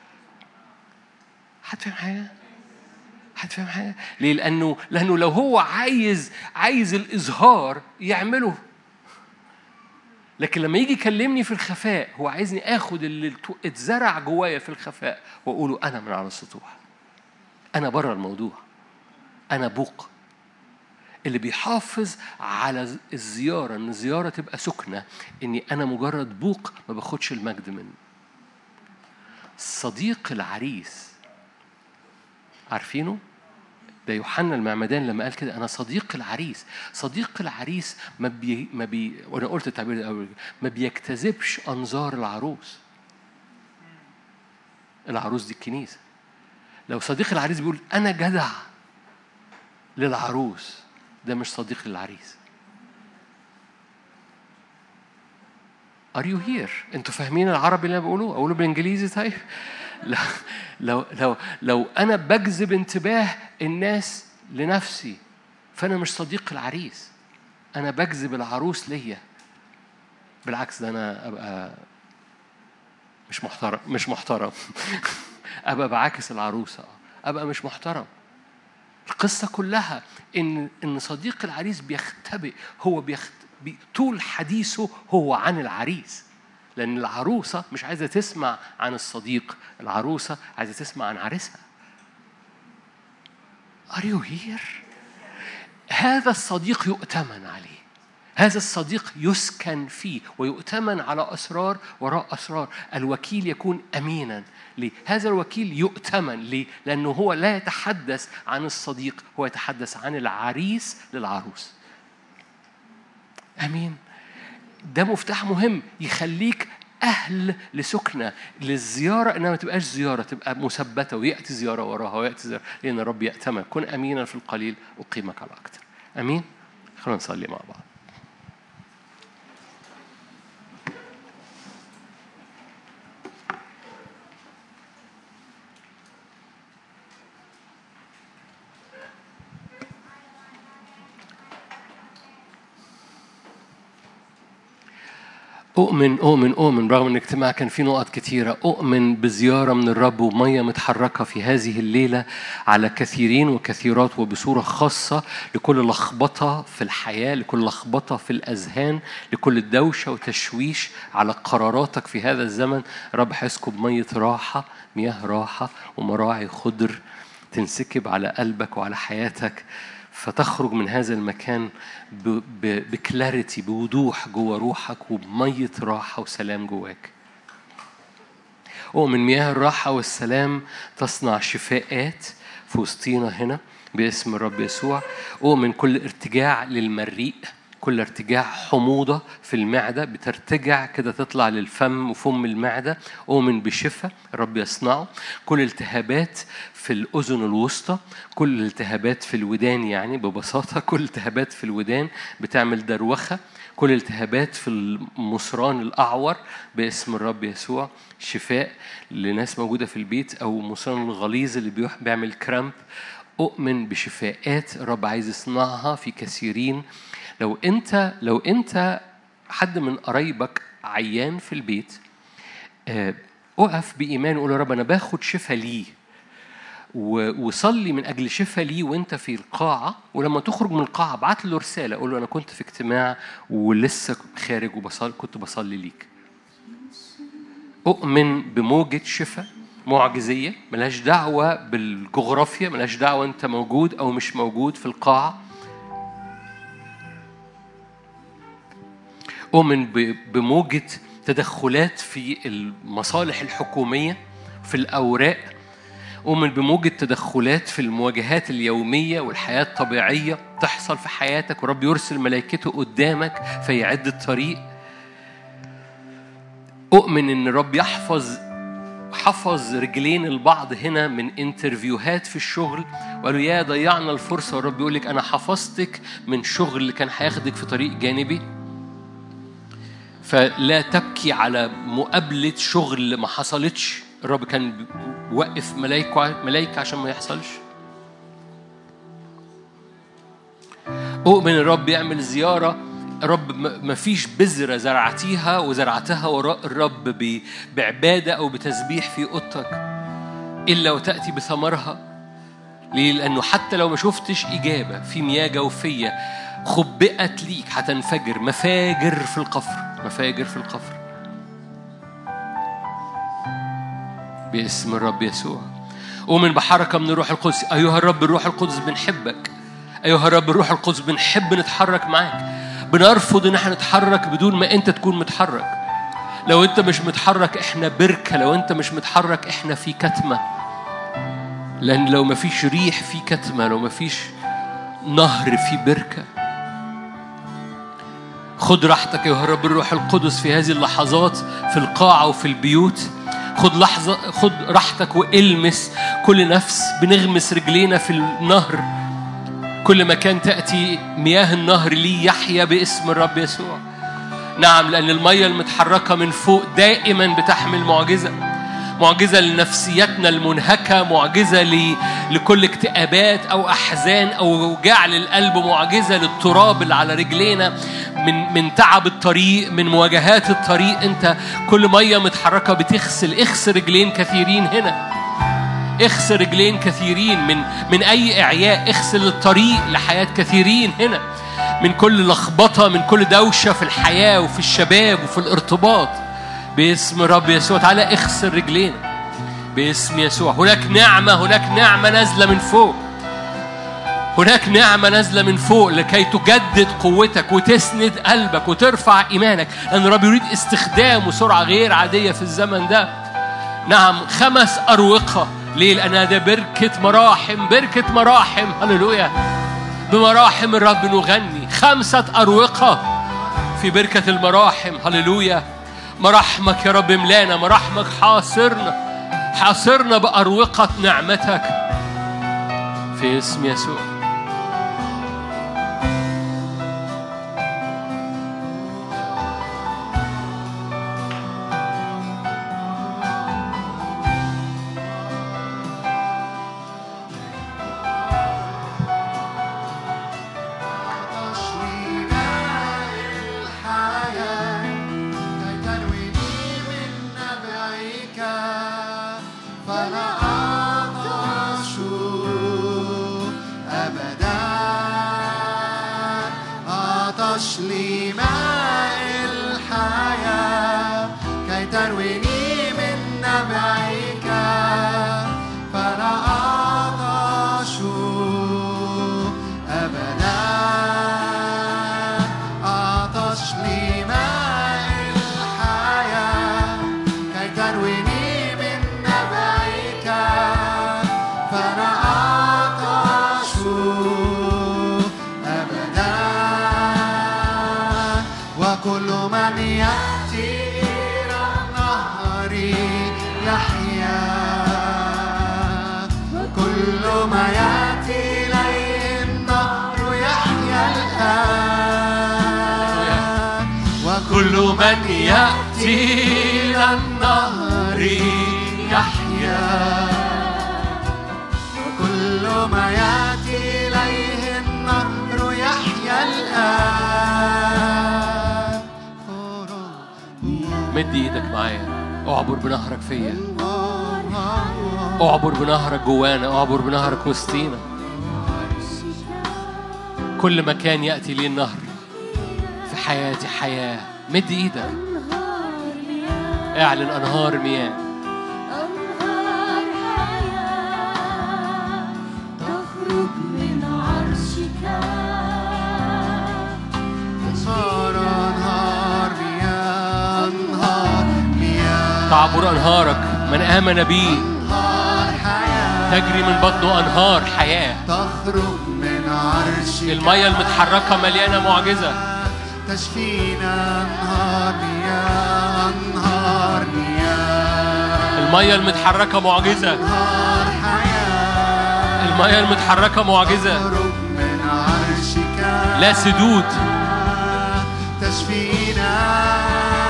حد فاهم حاجة؟ حد فاهم حاجة؟ ليه؟ لأنه لأنه لو هو عايز عايز الإظهار يعمله لكن لما يجي يكلمني في الخفاء هو عايزني اخد اللي اتزرع جوايا في الخفاء واقوله انا من على السطوح انا بره الموضوع انا بوق اللي بيحافظ على الزيارة إن الزيارة تبقى سكنة إني أنا مجرد بوق ما باخدش المجد منه صديق العريس عارفينه؟ ده يوحنا المعمدان لما قال كده انا صديق العريس صديق العريس ما بي ما بي وانا قلت التعبير الاول ما بيجتذبش انظار العروس العروس دي الكنيسه لو صديق العريس بيقول انا جدع للعروس ده مش صديق للعريس Are you here؟ انتوا فاهمين العربي اللي انا بقوله؟ اقوله بالانجليزي طيب؟ لو لو لو لو انا بجذب انتباه الناس لنفسي فانا مش صديق العريس انا بجذب العروس ليا بالعكس ده انا ابقى مش محترم مش محترم ابقى بعاكس العروسه ابقى مش محترم القصه كلها ان ان صديق العريس بيختبئ هو بيخت... بي... طول حديثه هو عن العريس لأن العروسة مش عايزة تسمع عن الصديق العروسة عايزة تسمع عن عريسها Are you here؟ هذا الصديق يؤتمن عليه هذا الصديق يسكن فيه ويؤتمن على أسرار وراء أسرار الوكيل يكون أمينا ليه؟ هذا الوكيل يؤتمن ليه؟ لأنه هو لا يتحدث عن الصديق هو يتحدث عن العريس للعروس أمين ده مفتاح مهم يخليك أهل لسكنة للزيارة إنها ما تبقاش زيارة تبقى مثبتة ويأتي زيارة وراها ويأتي زيارة لأن الرب يأتمك كن أمينا في القليل أقيمك على أكثر أمين خلونا نصلي مع بعض أؤمن أؤمن أؤمن رغم أن الاجتماع كان فيه نقط كتيرة أؤمن بزيارة من الرب ومية متحركة في هذه الليلة على كثيرين وكثيرات وبصورة خاصة لكل لخبطة في الحياة لكل لخبطة في الأذهان لكل دوشة وتشويش على قراراتك في هذا الزمن رب هيسكب مية راحة مياه راحة ومراعي خضر تنسكب على قلبك وعلى حياتك فتخرج من هذا المكان بكلاريتي بوضوح جوه روحك وبمية راحة وسلام جواك ومن مياه الراحة والسلام تصنع شفاءات في وسطينا هنا باسم الرب يسوع ومن كل ارتجاع للمريء كل ارتجاع حموضة في المعدة بترتجع كده تطلع للفم وفم المعدة أؤمن بشفاء الرب يصنعه كل التهابات في الأذن الوسطى كل التهابات في الودان يعني ببساطة كل التهابات في الودان بتعمل دروخة كل التهابات في المصران الأعور باسم الرب يسوع شفاء لناس موجودة في البيت أو مصران الغليظ اللي بيعمل كرامب أؤمن بشفاءات الرب عايز يصنعها في كثيرين لو أنت لو أنت حد من قرايبك عيان في البيت أقف بإيمان وقول يا رب أنا باخد شفاء ليه وصلي من اجل شفاء ليه وانت في القاعه ولما تخرج من القاعه ابعت له رساله قول له انا كنت في اجتماع ولسه خارج وبصلي كنت بصلي ليك اؤمن بموجه شفاء معجزيه ملهاش دعوه بالجغرافيا ملهاش دعوه انت موجود او مش موجود في القاعه اؤمن بموجه تدخلات في المصالح الحكوميه في الاوراق أؤمن بموجة تدخلات في المواجهات اليومية والحياة الطبيعية تحصل في حياتك ورب يرسل ملائكته قدامك فيعد الطريق أؤمن إن الرب يحفظ حفظ رجلين البعض هنا من انترفيوهات في الشغل وقالوا يا ضيعنا الفرصة والرب يقول لك أنا حفظتك من شغل اللي كان هياخدك في طريق جانبي فلا تبكي على مقابلة شغل ما حصلتش الرب كان بيوقف ملايكة ملايكة عشان ما يحصلش أؤمن الرب يعمل زيارة رب ما فيش بذرة زرعتيها وزرعتها وراء الرب ب- بعبادة أو بتسبيح في أوضتك إلا وتأتي بثمرها ليه؟ لأنه حتى لو ما شفتش إجابة في مياه جوفية خبئت ليك هتنفجر مفاجر في القفر مفاجر في القفر باسم الرب يسوع أؤمن بحركة من الروح القدس أيها الرب الروح القدس بنحبك أيها الرب الروح القدس بنحب نتحرك معاك بنرفض إن احنا نتحرك بدون ما أنت تكون متحرك لو أنت مش متحرك احنا بركة لو أنت مش متحرك احنا في كتمة لأن لو ما فيش ريح في كتمة لو ما فيش نهر في بركة خد راحتك يا رب الروح القدس في هذه اللحظات في القاعة وفي البيوت خد لحظة خد راحتك والمس كل نفس بنغمس رجلينا في النهر كل مكان تأتي مياه النهر ليه يحيا باسم الرب يسوع نعم لأن المية المتحركة من فوق دائما بتحمل معجزة معجزة لنفسيتنا المنهكة معجزة ل... لكل اكتئابات أو أحزان أو وجع للقلب معجزة للتراب اللي على رجلينا من من تعب الطريق من مواجهات الطريق أنت كل مية متحركة بتغسل اغسل رجلين كثيرين هنا اغسل رجلين كثيرين من من أي إعياء اغسل الطريق لحياة كثيرين هنا من كل لخبطة من كل دوشة في الحياة وفي الشباب وفي الارتباط باسم رب يسوع تعالى اغسل رجلينا باسم يسوع هناك نعمة هناك نعمة نازلة من فوق هناك نعمة نازلة من فوق لكي تجدد قوتك وتسند قلبك وترفع إيمانك لأن الرب يريد استخدام وسرعة غير عادية في الزمن ده نعم خمس أروقة ليه؟ لأن ده بركة مراحم بركة مراحم هللويا بمراحم الرب نغني خمسة أروقة في بركة المراحم هللويا مراحمك يا رب ملانا مراحمك حاصرنا حاصرنا بأروقة نعمتك في اسم يسوع تشوينا الحياة كي ترويني من نبعك فلا أعطش أبدا عطش لماء الحياة كي ترويني من نبعك فلا أعطش أبدا عطش لماء الحياة كي ترويني من نبعك فأنا أعطش أبدا وكل من يأتي إلى النهر يحيا كل ما يأتي إليه النهر يحيا الآن كل من يأتي إلى النهر يحيا كل ما يأتي إليه النهر يحيا الآن مد ايدك معايا اعبر بنهرك فيا اعبر بنهرك جوانا اعبر بنهرك وسطينا كل مكان يأتي لي النهر في حياتي حياة مد ايدك اعلن انهار مياه أنهار حياة تخرج من عرشك نهار أنهار مياه أنهار مياه تعبر انهارك من آمن بي أنهار حياة تجري من بطنه انهار حياة تخرج من عرشك المية المتحركة مليانة معجزة تشفينا أنهار مياه أنهار مياه المية المتحركة معجزة أنهار حياة المية المتحركة معجزة تخرج من عرشك لا سدود تشفينا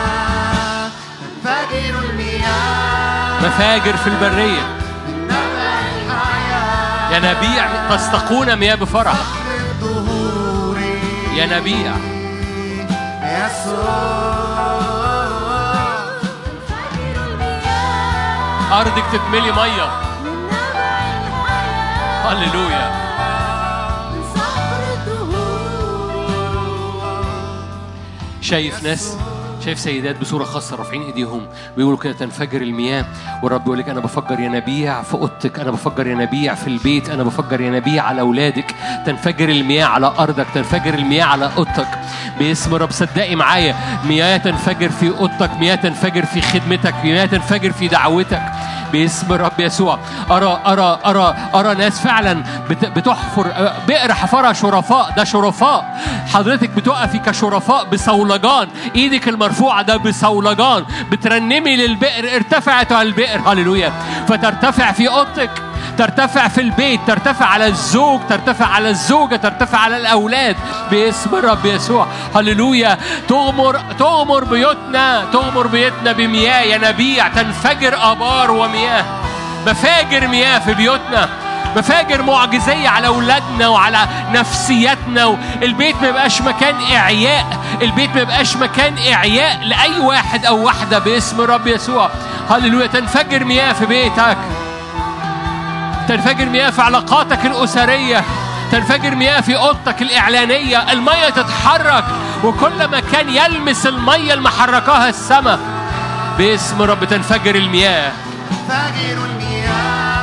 تنفجر المياه مفاجر في البرية من نبع الحياة ينابيع تستقون مياه بفرح صخر الدهور ينابيع يسوع تنفجر المياه أرضك تتملي مية من نبع الحياة هللويا من صخر الدهور شايف ناس شايف سيدات بصورة خاصة رافعين ايديهم بيقولوا كده تنفجر المياه والرب يقول لك انا بفجر ينابيع في اوضتك انا بفجر ينابيع في البيت انا بفجر ينابيع على اولادك تنفجر المياه على ارضك تنفجر المياه على اوضتك باسم رب صدقي معايا مياه تنفجر في اوضتك مياه تنفجر في خدمتك مياه تنفجر في دعوتك باسم الرب يسوع ارى ارى ارى ارى ناس فعلا بت- بتحفر أه، بئر حفرها شرفاء ده شرفاء حضرتك بتقفي كشرفاء بصولجان ايدك المرفوعه ده بصولجان بترنمي للبئر ارتفعت على البئر هللويا فترتفع في اوضتك ترتفع في البيت ترتفع على الزوج ترتفع على الزوجة ترتفع على الأولاد باسم الرب يسوع هللويا تغمر تغمر بيوتنا تغمر بيوتنا بمياه ينابيع تنفجر آبار ومياه مفاجر مياه في بيوتنا مفاجر معجزية على أولادنا وعلى نفسيتنا البيت ما يبقاش مكان إعياء البيت ما يبقاش مكان إعياء لأي واحد أو واحدة باسم الرب يسوع هللويا تنفجر مياه في بيتك تنفجر مياه في علاقاتك الأسرية تنفجر مياه في أوضتك الإعلانية المية تتحرك وكل مكان يلمس المية المحركاها السماء باسم رب تنفجر المياه تنفجر المياه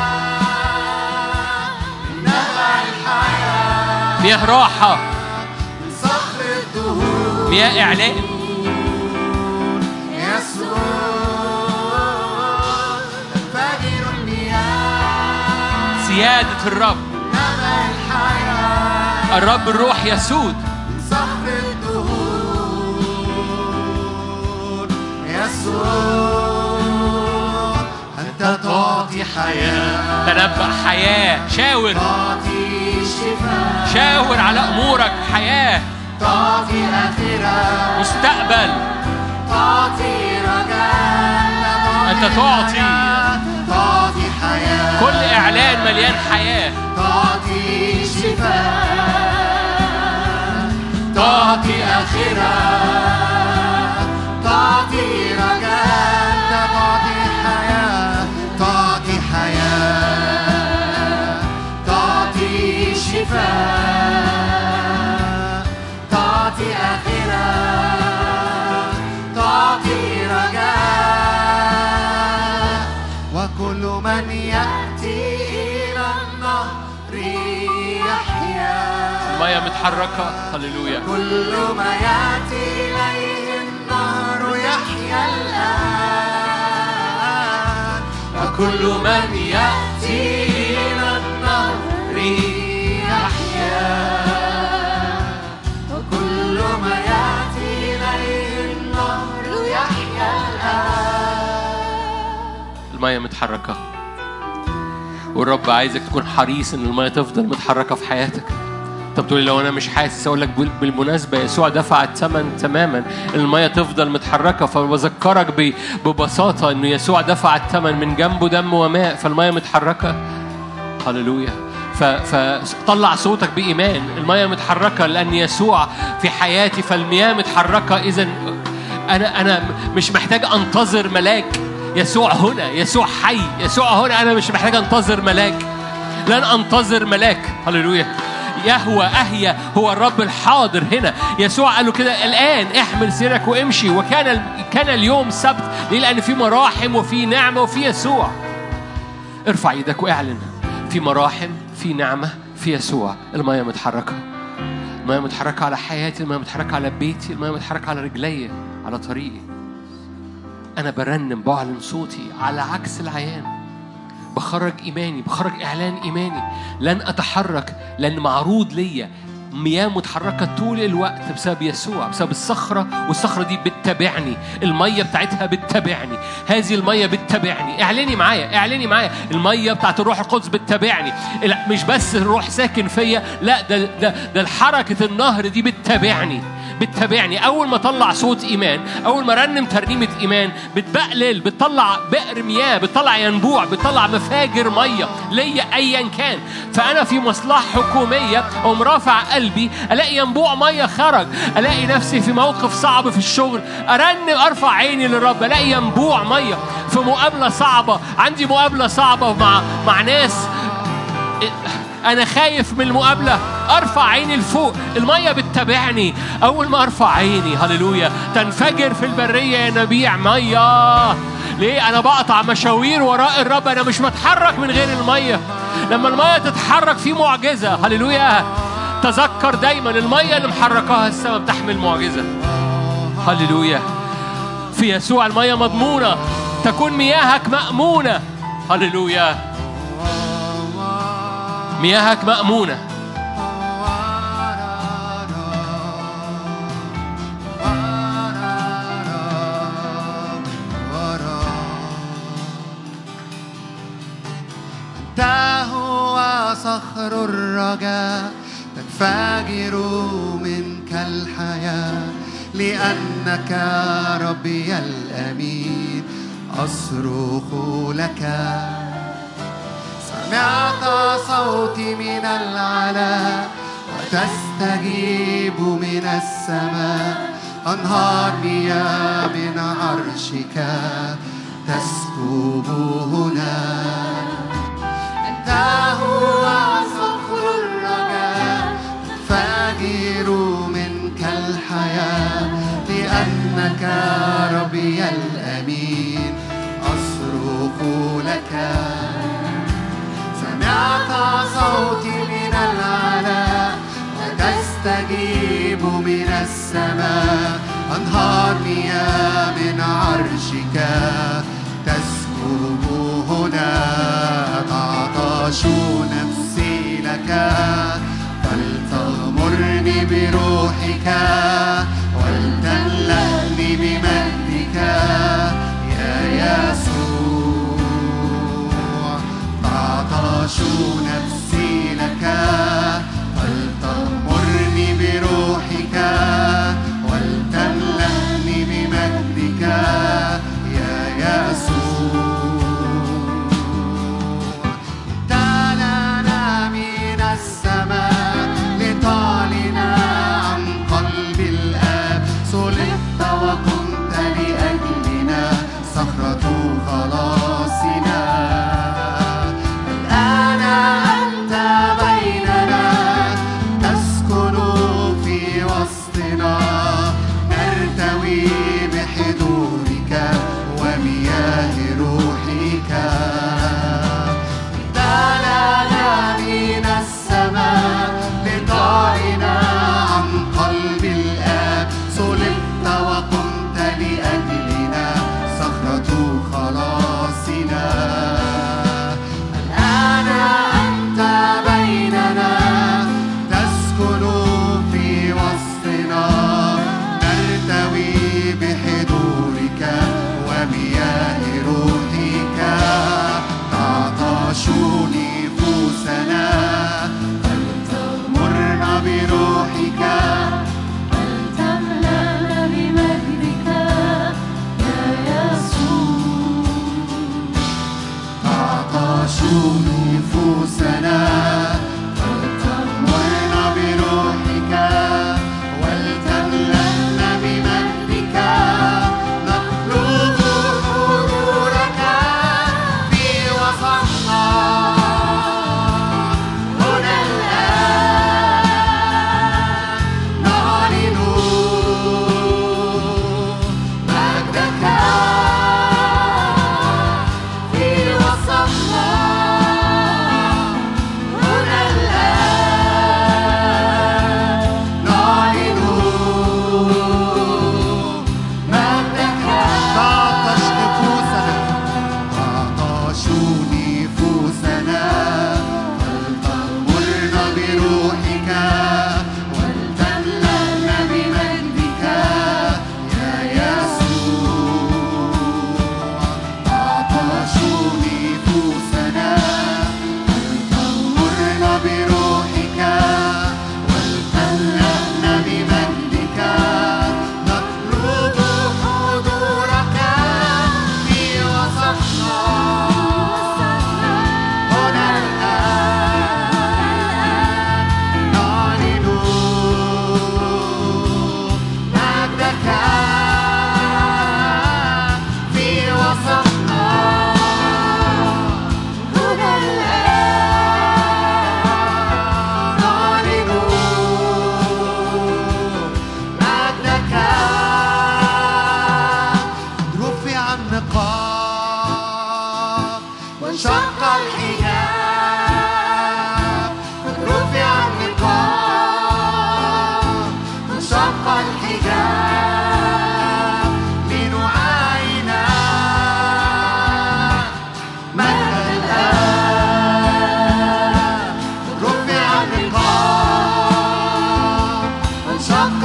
من نبع الحياة مياه راحة من صخر الدهور مياه إعلان يسوع تنفجر المياه سيادة الرب نبع الحياة الرب الروح يسود من صخر الدهور يسوع أنت تعطي حياة تنبأ حياة شاور تعطي شفاء شاور على أمورك حياة تعطي آخرة مستقبل تعطي رجاء أنت تعطي. حياة. تعطي حياة كل إعلان مليان حياة تعطي شفاء تعطي آخرة تعطي رجاء تعطي حياة تعطي حياة تعطي شفاء تعطي آخرة تعطي رجاء وكل من يأتي إلى النهر يحيا المية متحركة هللويا كل ما يأتي إليه النهر يحيا الآن وكل من يأتي إلى النهر يحيا وكل ما يأتي إليه النهر يحيا الآن المية متحركة والرب عايزك تكون حريص ان المية تفضل متحركة في حياتك طب تقولي لو انا مش حاسس اقول لك بال- بالمناسبه يسوع دفع الثمن تماما الميه تفضل متحركه فبذكرك ب- ببساطه انه يسوع دفع الثمن من جنبه دم وماء فالميه متحركه هللويا ف- فطلع صوتك بإيمان المية متحركة لأن يسوع في حياتي فالمياه متحركة إذا أنا أنا مش محتاج أنتظر ملاك يسوع هنا يسوع حي يسوع هنا أنا مش محتاج أنتظر ملاك لن أنتظر ملاك هللويا يهوى أهيا هو الرب الحاضر هنا يسوع قال له كده الآن احمل سيرك وامشي وكان كان اليوم سبت ليه لأن في مراحم وفي نعمة وفي يسوع ارفع ايدك واعلن في مراحم في نعمة في يسوع المية متحركة المية متحركة على حياتي المية متحركة على بيتي المية متحركة على رجلي على طريقي أنا برنم بعلن صوتي على عكس العيان بخرج إيماني بخرج إعلان إيماني لن أتحرك لأن معروض ليا مياه متحركة طول الوقت بسبب يسوع بسبب الصخرة والصخرة دي بتتابعني المية بتاعتها بتتابعني هذه المية بتتابعني اعلني معايا اعلني معايا المية بتاعت الروح القدس بتتابعني لا، مش بس الروح ساكن فيا لا ده ده ده حركة النهر دي بتتابعني بتتابعني اول ما اطلع صوت ايمان اول ما رنم ترنيمه ايمان بتبقلل بتطلع بئر مياه بتطلع ينبوع بتطلع مفاجر ميه ليا ايا كان فانا في مصلحه حكوميه اقوم رافع قلبي الاقي ينبوع ميه خرج الاقي نفسي في موقف صعب في الشغل ارنم ارفع عيني للرب الاقي ينبوع ميه في مقابله صعبه عندي مقابله صعبه مع مع ناس انا خايف من المقابله ارفع عيني لفوق الميه بتتابعني اول ما ارفع عيني هللويا تنفجر في البريه ينابيع ميه ليه انا بقطع مشاوير وراء الرب انا مش بتحرك من غير الميه لما الميه تتحرك في معجزه هللويا تذكر دايما الميه اللي محركاها السماء بتحمل معجزه هللويا في يسوع الميه مضمونه تكون مياهك مامونه هللويا مياهك مأمونة أنت هو صخر الرجاء تنفجر منك الحياة لأنك ربي الأمين أصرخ لك سمعت صوتي من العلا وتستجيب من السماء أنهار مياه من عرشك تسكب هنا أنت هو صخر الرجاء فاجر منك الحياة لأنك ربي الأمين أصرخ لك سمعت صوتي من العلا وتستجيب من السماء أنهار مياه من عرشك تسكب هنا تعطش نفسي لك فلتغمرني بروحك ولتملأني بمجدك يا يسوع تعطش نفسي لك فلتغمرني بروحك ولتملأني بمجدك يا يسوع تعلنا من السماء لتعلن عن قلب وانشق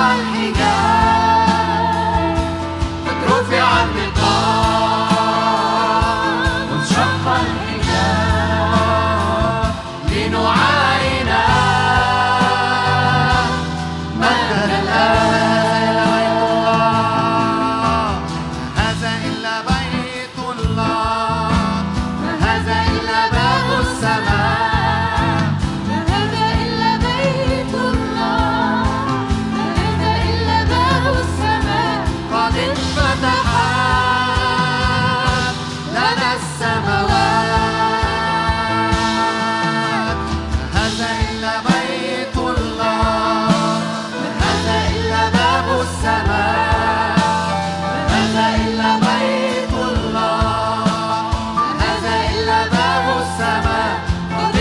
الحجاب قد رفع النقاب وانشق الحجاب لنعاينا مجدا الآن هذا إلا بيت الله هذا إلا باب السماء ما هذا إلا بيت الله ما هذا إلا باب السماء قد انفتحت لنا السماوات هذا إلا بيت الله هذا إلا باب السماء هذا إلا بيت الله هذا إلا باب السماء قد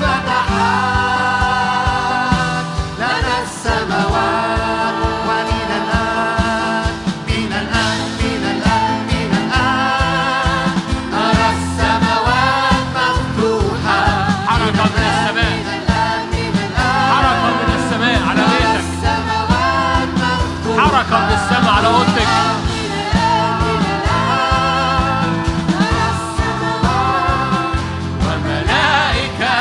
انفتحت لنا السماوات ومن الآن من الآن من الآن من الآن نرى السماوات مفتوحة حركة من السماء. من الآن من الآن حركة من السماء على نرى بيتك السماوات مفتوحة حركة من السماء على أوضتك نرى السماوات وملائكة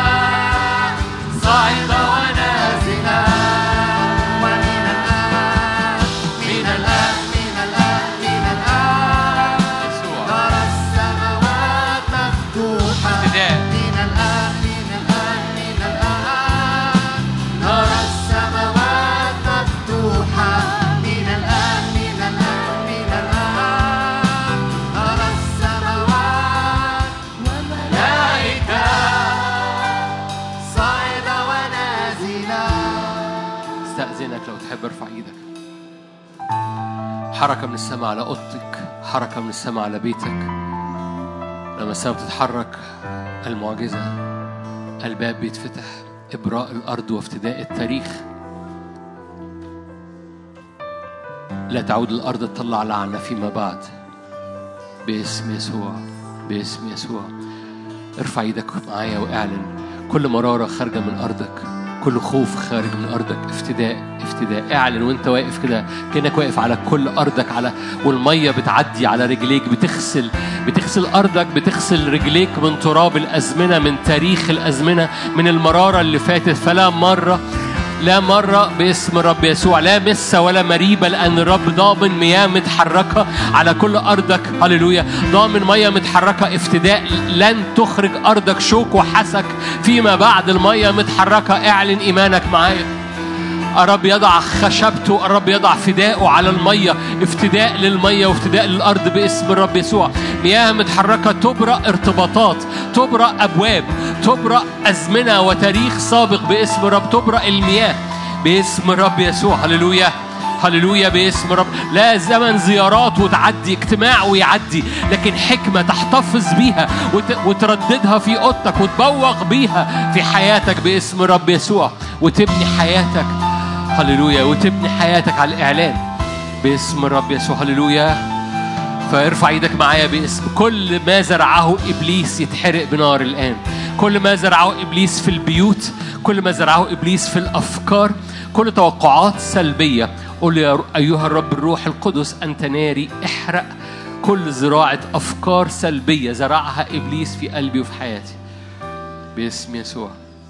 صاعدة ونازلة ومن الآن من الآن من الآن من الآن يسوع نرى السماوات مفتوحة ابتداء. من الآن من الآن من الآن نرى السماوات مفتوحة من الآن من الآن من الآن نرى السماوات ملائكة صاعدة ونازلة استأذنك لو تحب ارفع ايدك حركة من السماء على أوضتك حركة من السماء على بيتك لما السماء بتتحرك المعجزة الباب بيتفتح إبراء الأرض وافتداء التاريخ لا تعود الأرض تطلع لعنة فيما بعد باسم يسوع باسم يسوع ارفع ايدك معايا واعلن كل مرارة خارجة من أرضك كل خوف خارج من أرضك افتداء افتداء اعلن وانت واقف كده كأنك واقف على كل أرضك على والمية بتعدي على رجليك بتغسل بتغسل أرضك بتغسل رجليك من تراب الأزمنة من تاريخ الأزمنة من المرارة اللي فاتت فلا مرة لا مرة باسم الرب يسوع لا مسة ولا مريبة لأن الرب ضامن مياه متحركة على كل أرضك هللويا ضامن مياه متحركة افتداء لن تخرج أرضك شوك وحسك فيما بعد المياه متحركة اعلن إيمانك معايا الرب يضع خشبته الرب يضع فداءه على المية افتداء للمية وافتداء للأرض باسم الرب يسوع مياه متحركة تبرأ ارتباطات تبرأ أبواب تبرأ أزمنة وتاريخ سابق باسم الرب تبرأ المياه باسم الرب يسوع هللويا هللويا باسم رب لا زمن زيارات وتعدي اجتماع ويعدي لكن حكمة تحتفظ بيها وت- وترددها في اوضتك وتبوغ بيها في حياتك باسم رب يسوع وتبني حياتك هللويا وتبني حياتك على الإعلان باسم الرب يسوع هللويا فارفع ايدك معايا باسم كل ما زرعه ابليس يتحرق بنار الان كل ما زرعه ابليس في البيوت كل ما زرعه ابليس في الافكار كل توقعات سلبيه قل يا ر- ايها الرب الروح القدس انت ناري احرق كل زراعه افكار سلبيه زرعها ابليس في قلبي وفي حياتي باسم يسوع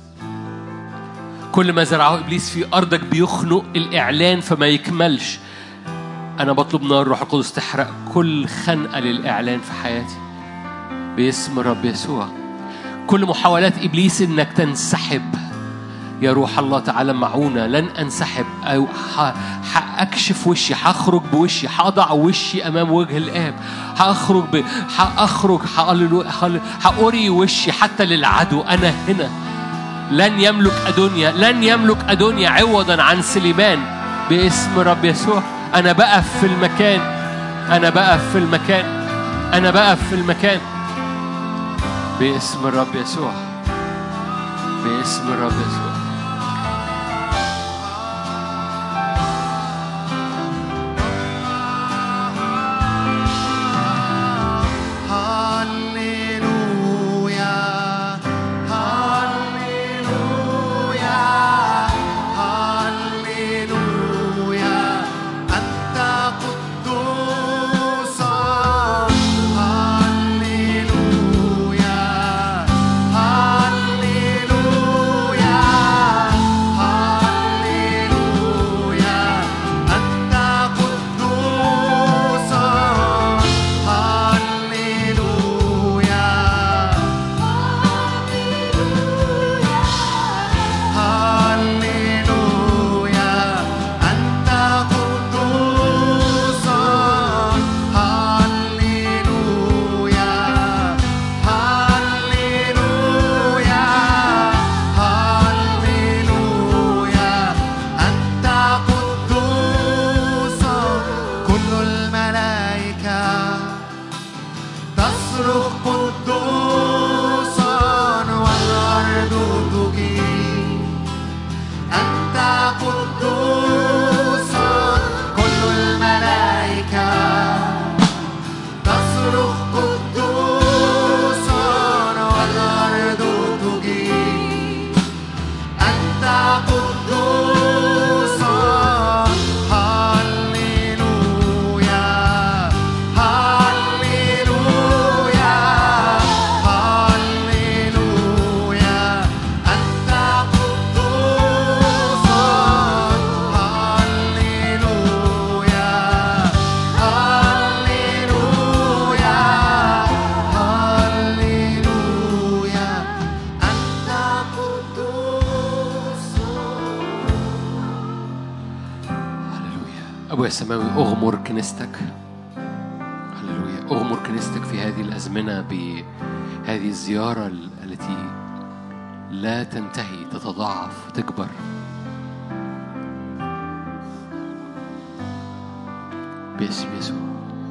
كل ما زرعه ابليس في ارضك بيخنق الاعلان فما يكملش أنا بطلب نار الروح القدس تحرق كل خنقة للإعلان في حياتي باسم الرب يسوع كل محاولات إبليس إنك تنسحب يا روح الله تعالى معونا لن أنسحب أو ح- هأكشف وشي هخرج بوشي هضع وشي أمام وجه الآب هأخرج ب... هأخرج هقل- هقل- هأري وشي حتى للعدو أنا هنا لن يملك أدونيا لن يملك أدونيا عوضا عن سليمان باسم رب يسوع أنا بقف في المكان أنا بقف في المكان أنا بقف في المكان باسم الرب يسوع باسم الرب يسوع هللويا هللويا هللويا أبويا السماوي أغمر كنيستك هللويا أغمر كنيستك في هذه الأزمنة بهذه الزيارة ال- التي لا تنتهي تتضاعف وتكبر باسم يسوع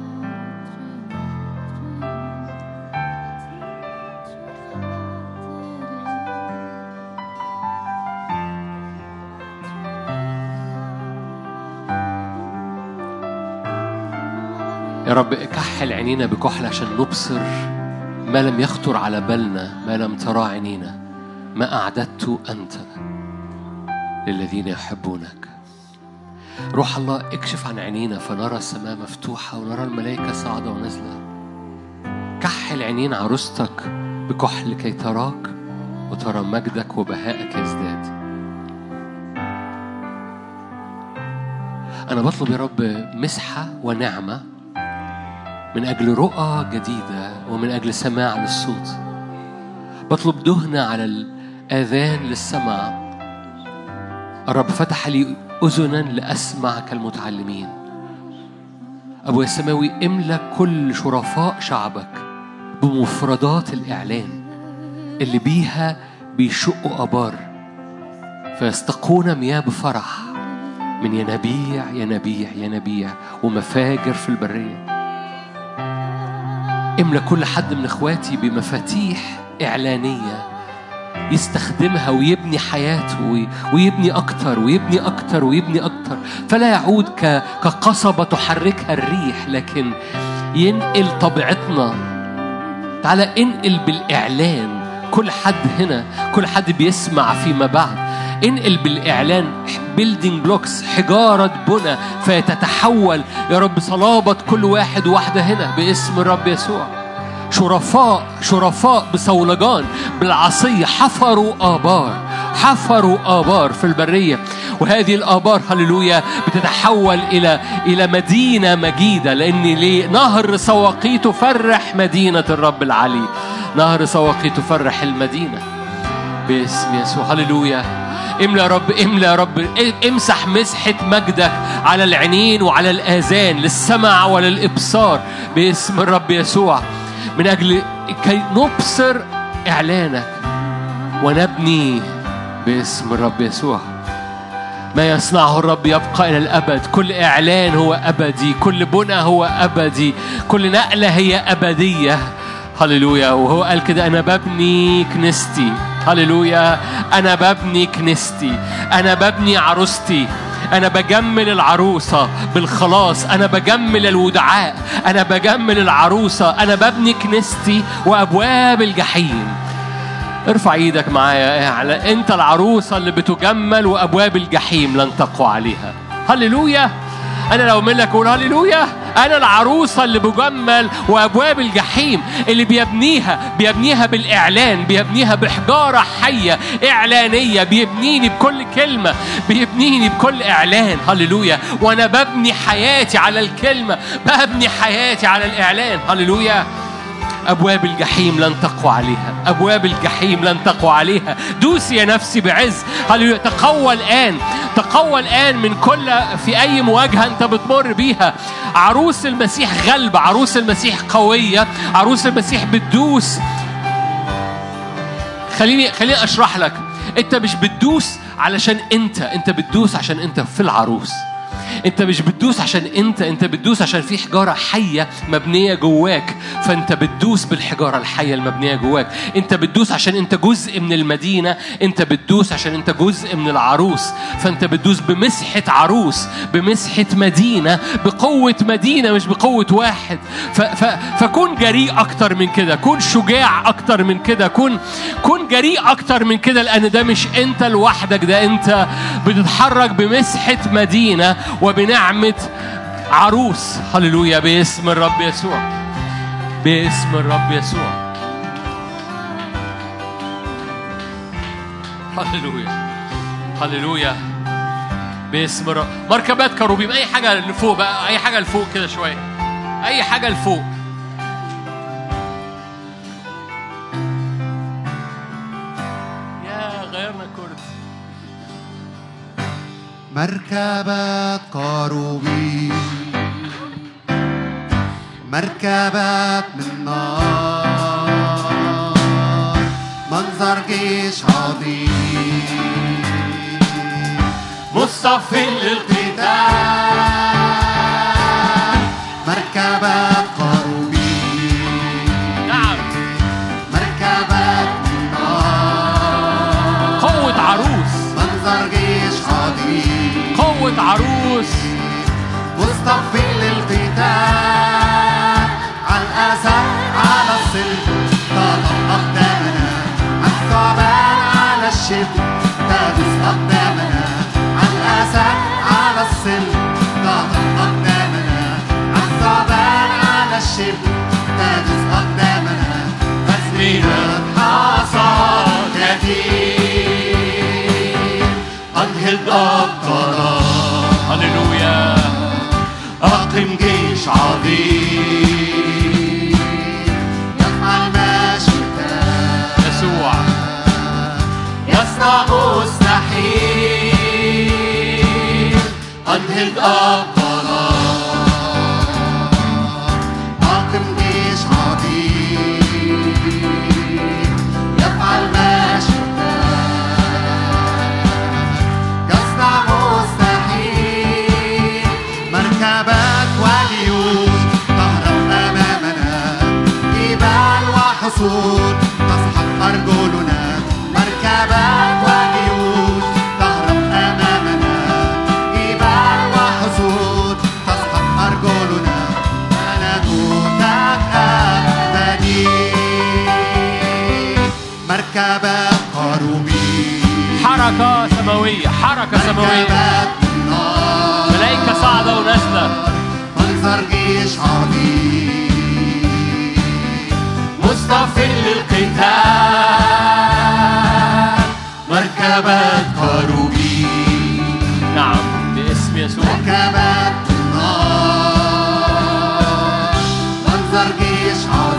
يا رب كحل عينينا بكحل عشان نبصر ما لم يخطر على بالنا ما لم ترى عينينا ما أعددت أنت للذين يحبونك روح الله اكشف عن عينينا فنرى السماء مفتوحة ونرى الملائكة صاعدة ونازلة كحل عينين عروستك بكحل كي تراك وترى مجدك وبهائك يزداد أنا بطلب يا رب مسحة ونعمة من أجل رؤى جديدة ومن أجل سماع للصوت بطلب دهنة على الآذان للسمع الرب فتح لي أذنا لأسمع كالمتعلمين أبويا السماوي املى كل شرفاء شعبك بمفردات الإعلان اللي بيها بيشقوا أبار فيستقون مياه بفرح من ينابيع ينابيع ينابيع ومفاجر في البريه املى كل حد من اخواتي بمفاتيح اعلانيه يستخدمها ويبني حياته وي- ويبني اكتر ويبني اكتر ويبني اكتر فلا يعود ك- كقصبه تحركها الريح لكن ينقل طبيعتنا تعالى انقل بالاعلان كل حد هنا كل حد بيسمع فيما بعد انقل بالاعلان بيلدينج بلوكس حجاره بنى فتتحول يا رب صلابه كل واحد وواحده هنا باسم الرب يسوع شرفاء شرفاء بصولجان بالعصية حفروا آبار حفروا آبار في البرية وهذه الآبار هللويا بتتحول إلى إلى مدينة مجيدة لأن ليه نهر سواقي تفرح مدينة الرب العلي نهر سواقي تفرح المدينة باسم يسوع هللويا املى يا رب املى يا رب امسح مسحة مجدك على العينين وعلى الآذان للسمع وللإبصار باسم الرب يسوع من أجل كي نبصر إعلانك ونبني باسم الرب يسوع ما يصنعه الرب يبقى إلى الأبد كل إعلان هو أبدي كل بنى هو أبدي كل نقلة هي أبدية هللويا وهو قال كده أنا ببني كنيستي هللويا أنا ببني كنيستي أنا ببني عروستي أنا بجمل العروسة بالخلاص أنا بجمل الودعاء أنا بجمل العروسة أنا ببني كنيستي وأبواب الجحيم ارفع ايدك معايا على انت العروسه اللي بتجمل وابواب الجحيم لن تقوى عليها هللويا انا لو منك اقول هللويا انا العروسه اللي بجمل وابواب الجحيم اللي بيبنيها بيبنيها بالاعلان بيبنيها بحجاره حيه اعلانيه بيبنيني بكل كلمه بيبنيني بكل اعلان هللويا وانا ببني حياتي على الكلمه ببني حياتي على الاعلان هللويا أبواب الجحيم لن تقوى عليها أبواب الجحيم لن تقوى عليها دوسي يا نفسي بعز هللويا تقوى الآن تقوى الآن من كل في أي مواجهة أنت بتمر بيها عروس المسيح غلبة عروس المسيح قوية عروس المسيح بتدوس خليني خليني أشرح لك أنت مش بتدوس علشان أنت أنت بتدوس عشان أنت في العروس انت مش بتدوس عشان انت انت بتدوس عشان في حجاره حيه مبنيه جواك فانت بتدوس بالحجاره الحيه المبنيه جواك انت بتدوس عشان انت جزء من المدينه انت بتدوس عشان انت جزء من العروس فانت بتدوس بمسحه عروس بمسحه مدينه بقوه مدينه مش بقوه واحد ف ف فكون جريء اكتر من كده كون شجاع اكتر من كده كون كون جريء اكتر من كده لان ده مش انت لوحدك ده انت بتتحرك بمسحه مدينه وبنعمة عروس هللويا باسم الرب يسوع باسم الرب يسوع هللويا هللويا باسم الرب مركبات كروبيم اي حاجه لفوق بقى اي حاجه لفوق كده شويه اي حاجه لفوق يا غيرنا كرسي مركبات قاروبين مركبات من نار منظر جيش عظيم مصطف للقتال مركبات قاروبين نعم مركبات من نار قوة عروس منظر جيش عظيم قوة عروس مصطف للقتال على الأسد على الصلب تضع أقدامنا على الثعبان على الشبل تدوس أقدامنا على الأسد على الصلب تضع أقدامنا على الثعبان على الشبل تدوس أقدامنا تسبيحة حصاد كثير أنهض أبطالنا هللويا أقم جيش عظيم يفعل ما شئت يسوع يصنع مستحيل أنهض أبطالا أقم جيش عظيم يفعل ما شئت يصنع مستحيل مركبات وجيوش تهرب أمامنا جبال وحصون تصحب أرجلنا مركبات وجيوش تهرب أمامنا جبال وحصون تصحب أرجلنا ملكوتك أبدي مركبات قروبين حركة سماوية حركة سماوية مركبات نار ملائكة صاعدة ونازلة منظر جيش عظيم مصطف للقتال مركبات قروبين نعم باسم يسوع مركبات نار منظر جيش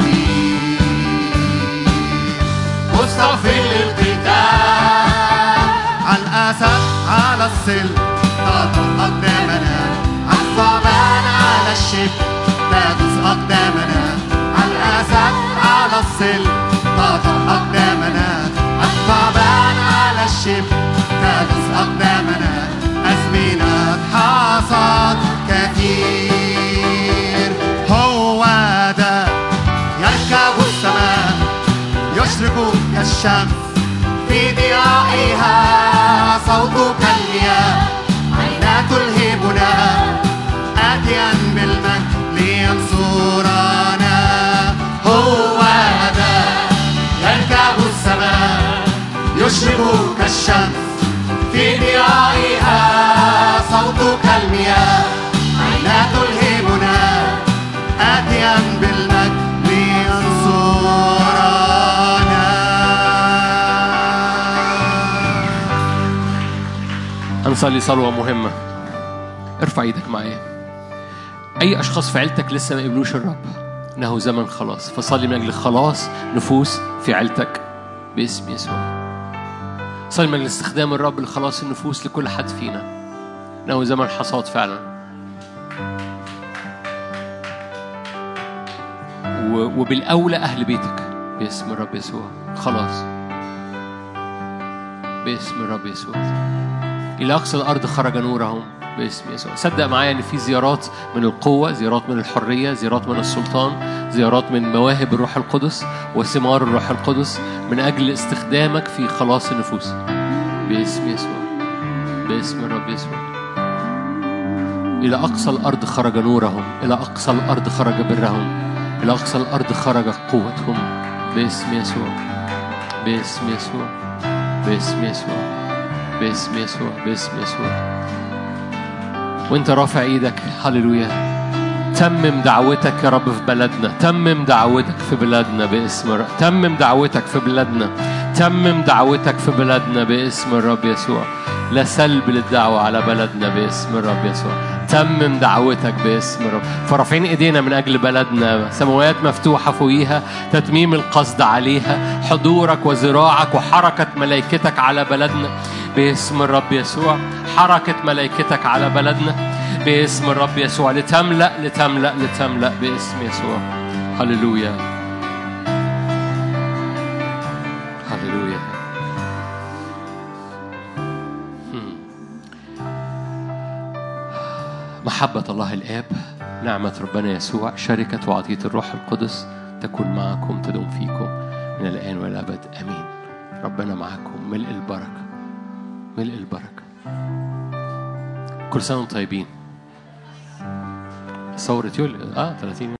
عظيم مصطف للقتال على الأسد على السلم تضع أقدامنا على الثعبان على الشبل تدوس أقدامنا على الأسد على السلم تضع أقدامنا على الثعبان على الشبل تدوس أقدامنا أزمنة حصاد كثير هو ده يركب السماء يشرق كالشمس في ضيائها صوت كالمياه عينا تلهبنا آتيا بالمجد لينصرنا هو ذا يركب السماء يشرق كالشمس في ضيائها صوت كالمياه عينا تلهبنا آتيا بالمجد لينصرنا هنصلي صلوة مهمة ارفع ايدك معايا أي أشخاص في عيلتك لسه ما قبلوش الرب إنه زمن خلاص فصلي من أجل خلاص نفوس في عيلتك باسم يسوع صلي من أجل استخدام الرب لخلاص النفوس لكل حد فينا إنه زمن حصاد فعلا و- وبالأولى أهل بيتك باسم الرب يسوع خلاص باسم الرب يسوع إلى أقصى الأرض خرج نورهم باسم يسوع صدق معايا إن في زيارات من القوة زيارات من الحرية زيارات من السلطان زيارات من مواهب الروح القدس وثمار الروح القدس من أجل استخدامك في خلاص النفوس باسم يسوع باسم الرب يسوع إلى أقصى الأرض خرج نورهم إلى أقصى الأرض خرج برهم إلى أقصى الأرض خرج قوتهم باسم يسوع باسم يسوع باسم يسوع باسم يسوع باسم يسوع وانت رافع ايدك هللويا تمم دعوتك يا رب في بلدنا تمم دعوتك في بلادنا باسم الرب تمم دعوتك في بلادنا تمم دعوتك في بلادنا باسم الرب يسوع لا سلب للدعوة على بلدنا باسم الرب يسوع تمم دعوتك باسم الرب فرافعين ايدينا من اجل بلدنا سماوات مفتوحة فوقيها تتميم القصد عليها حضورك وذراعك وحركة ملائكتك على بلدنا باسم الرب يسوع حركة ملائكتك على بلدنا باسم الرب يسوع لتملأ لتملأ لتملأ باسم يسوع هللويا هللويا مم. محبة الله الآب نعمة ربنا يسوع شركة وعطية الروح القدس تكون معكم تدوم فيكم من الآن والأبد آمين ربنا معكم ملء البركة ملء البركة كل سنة وانتم طيبين ثورة يوليو اه 30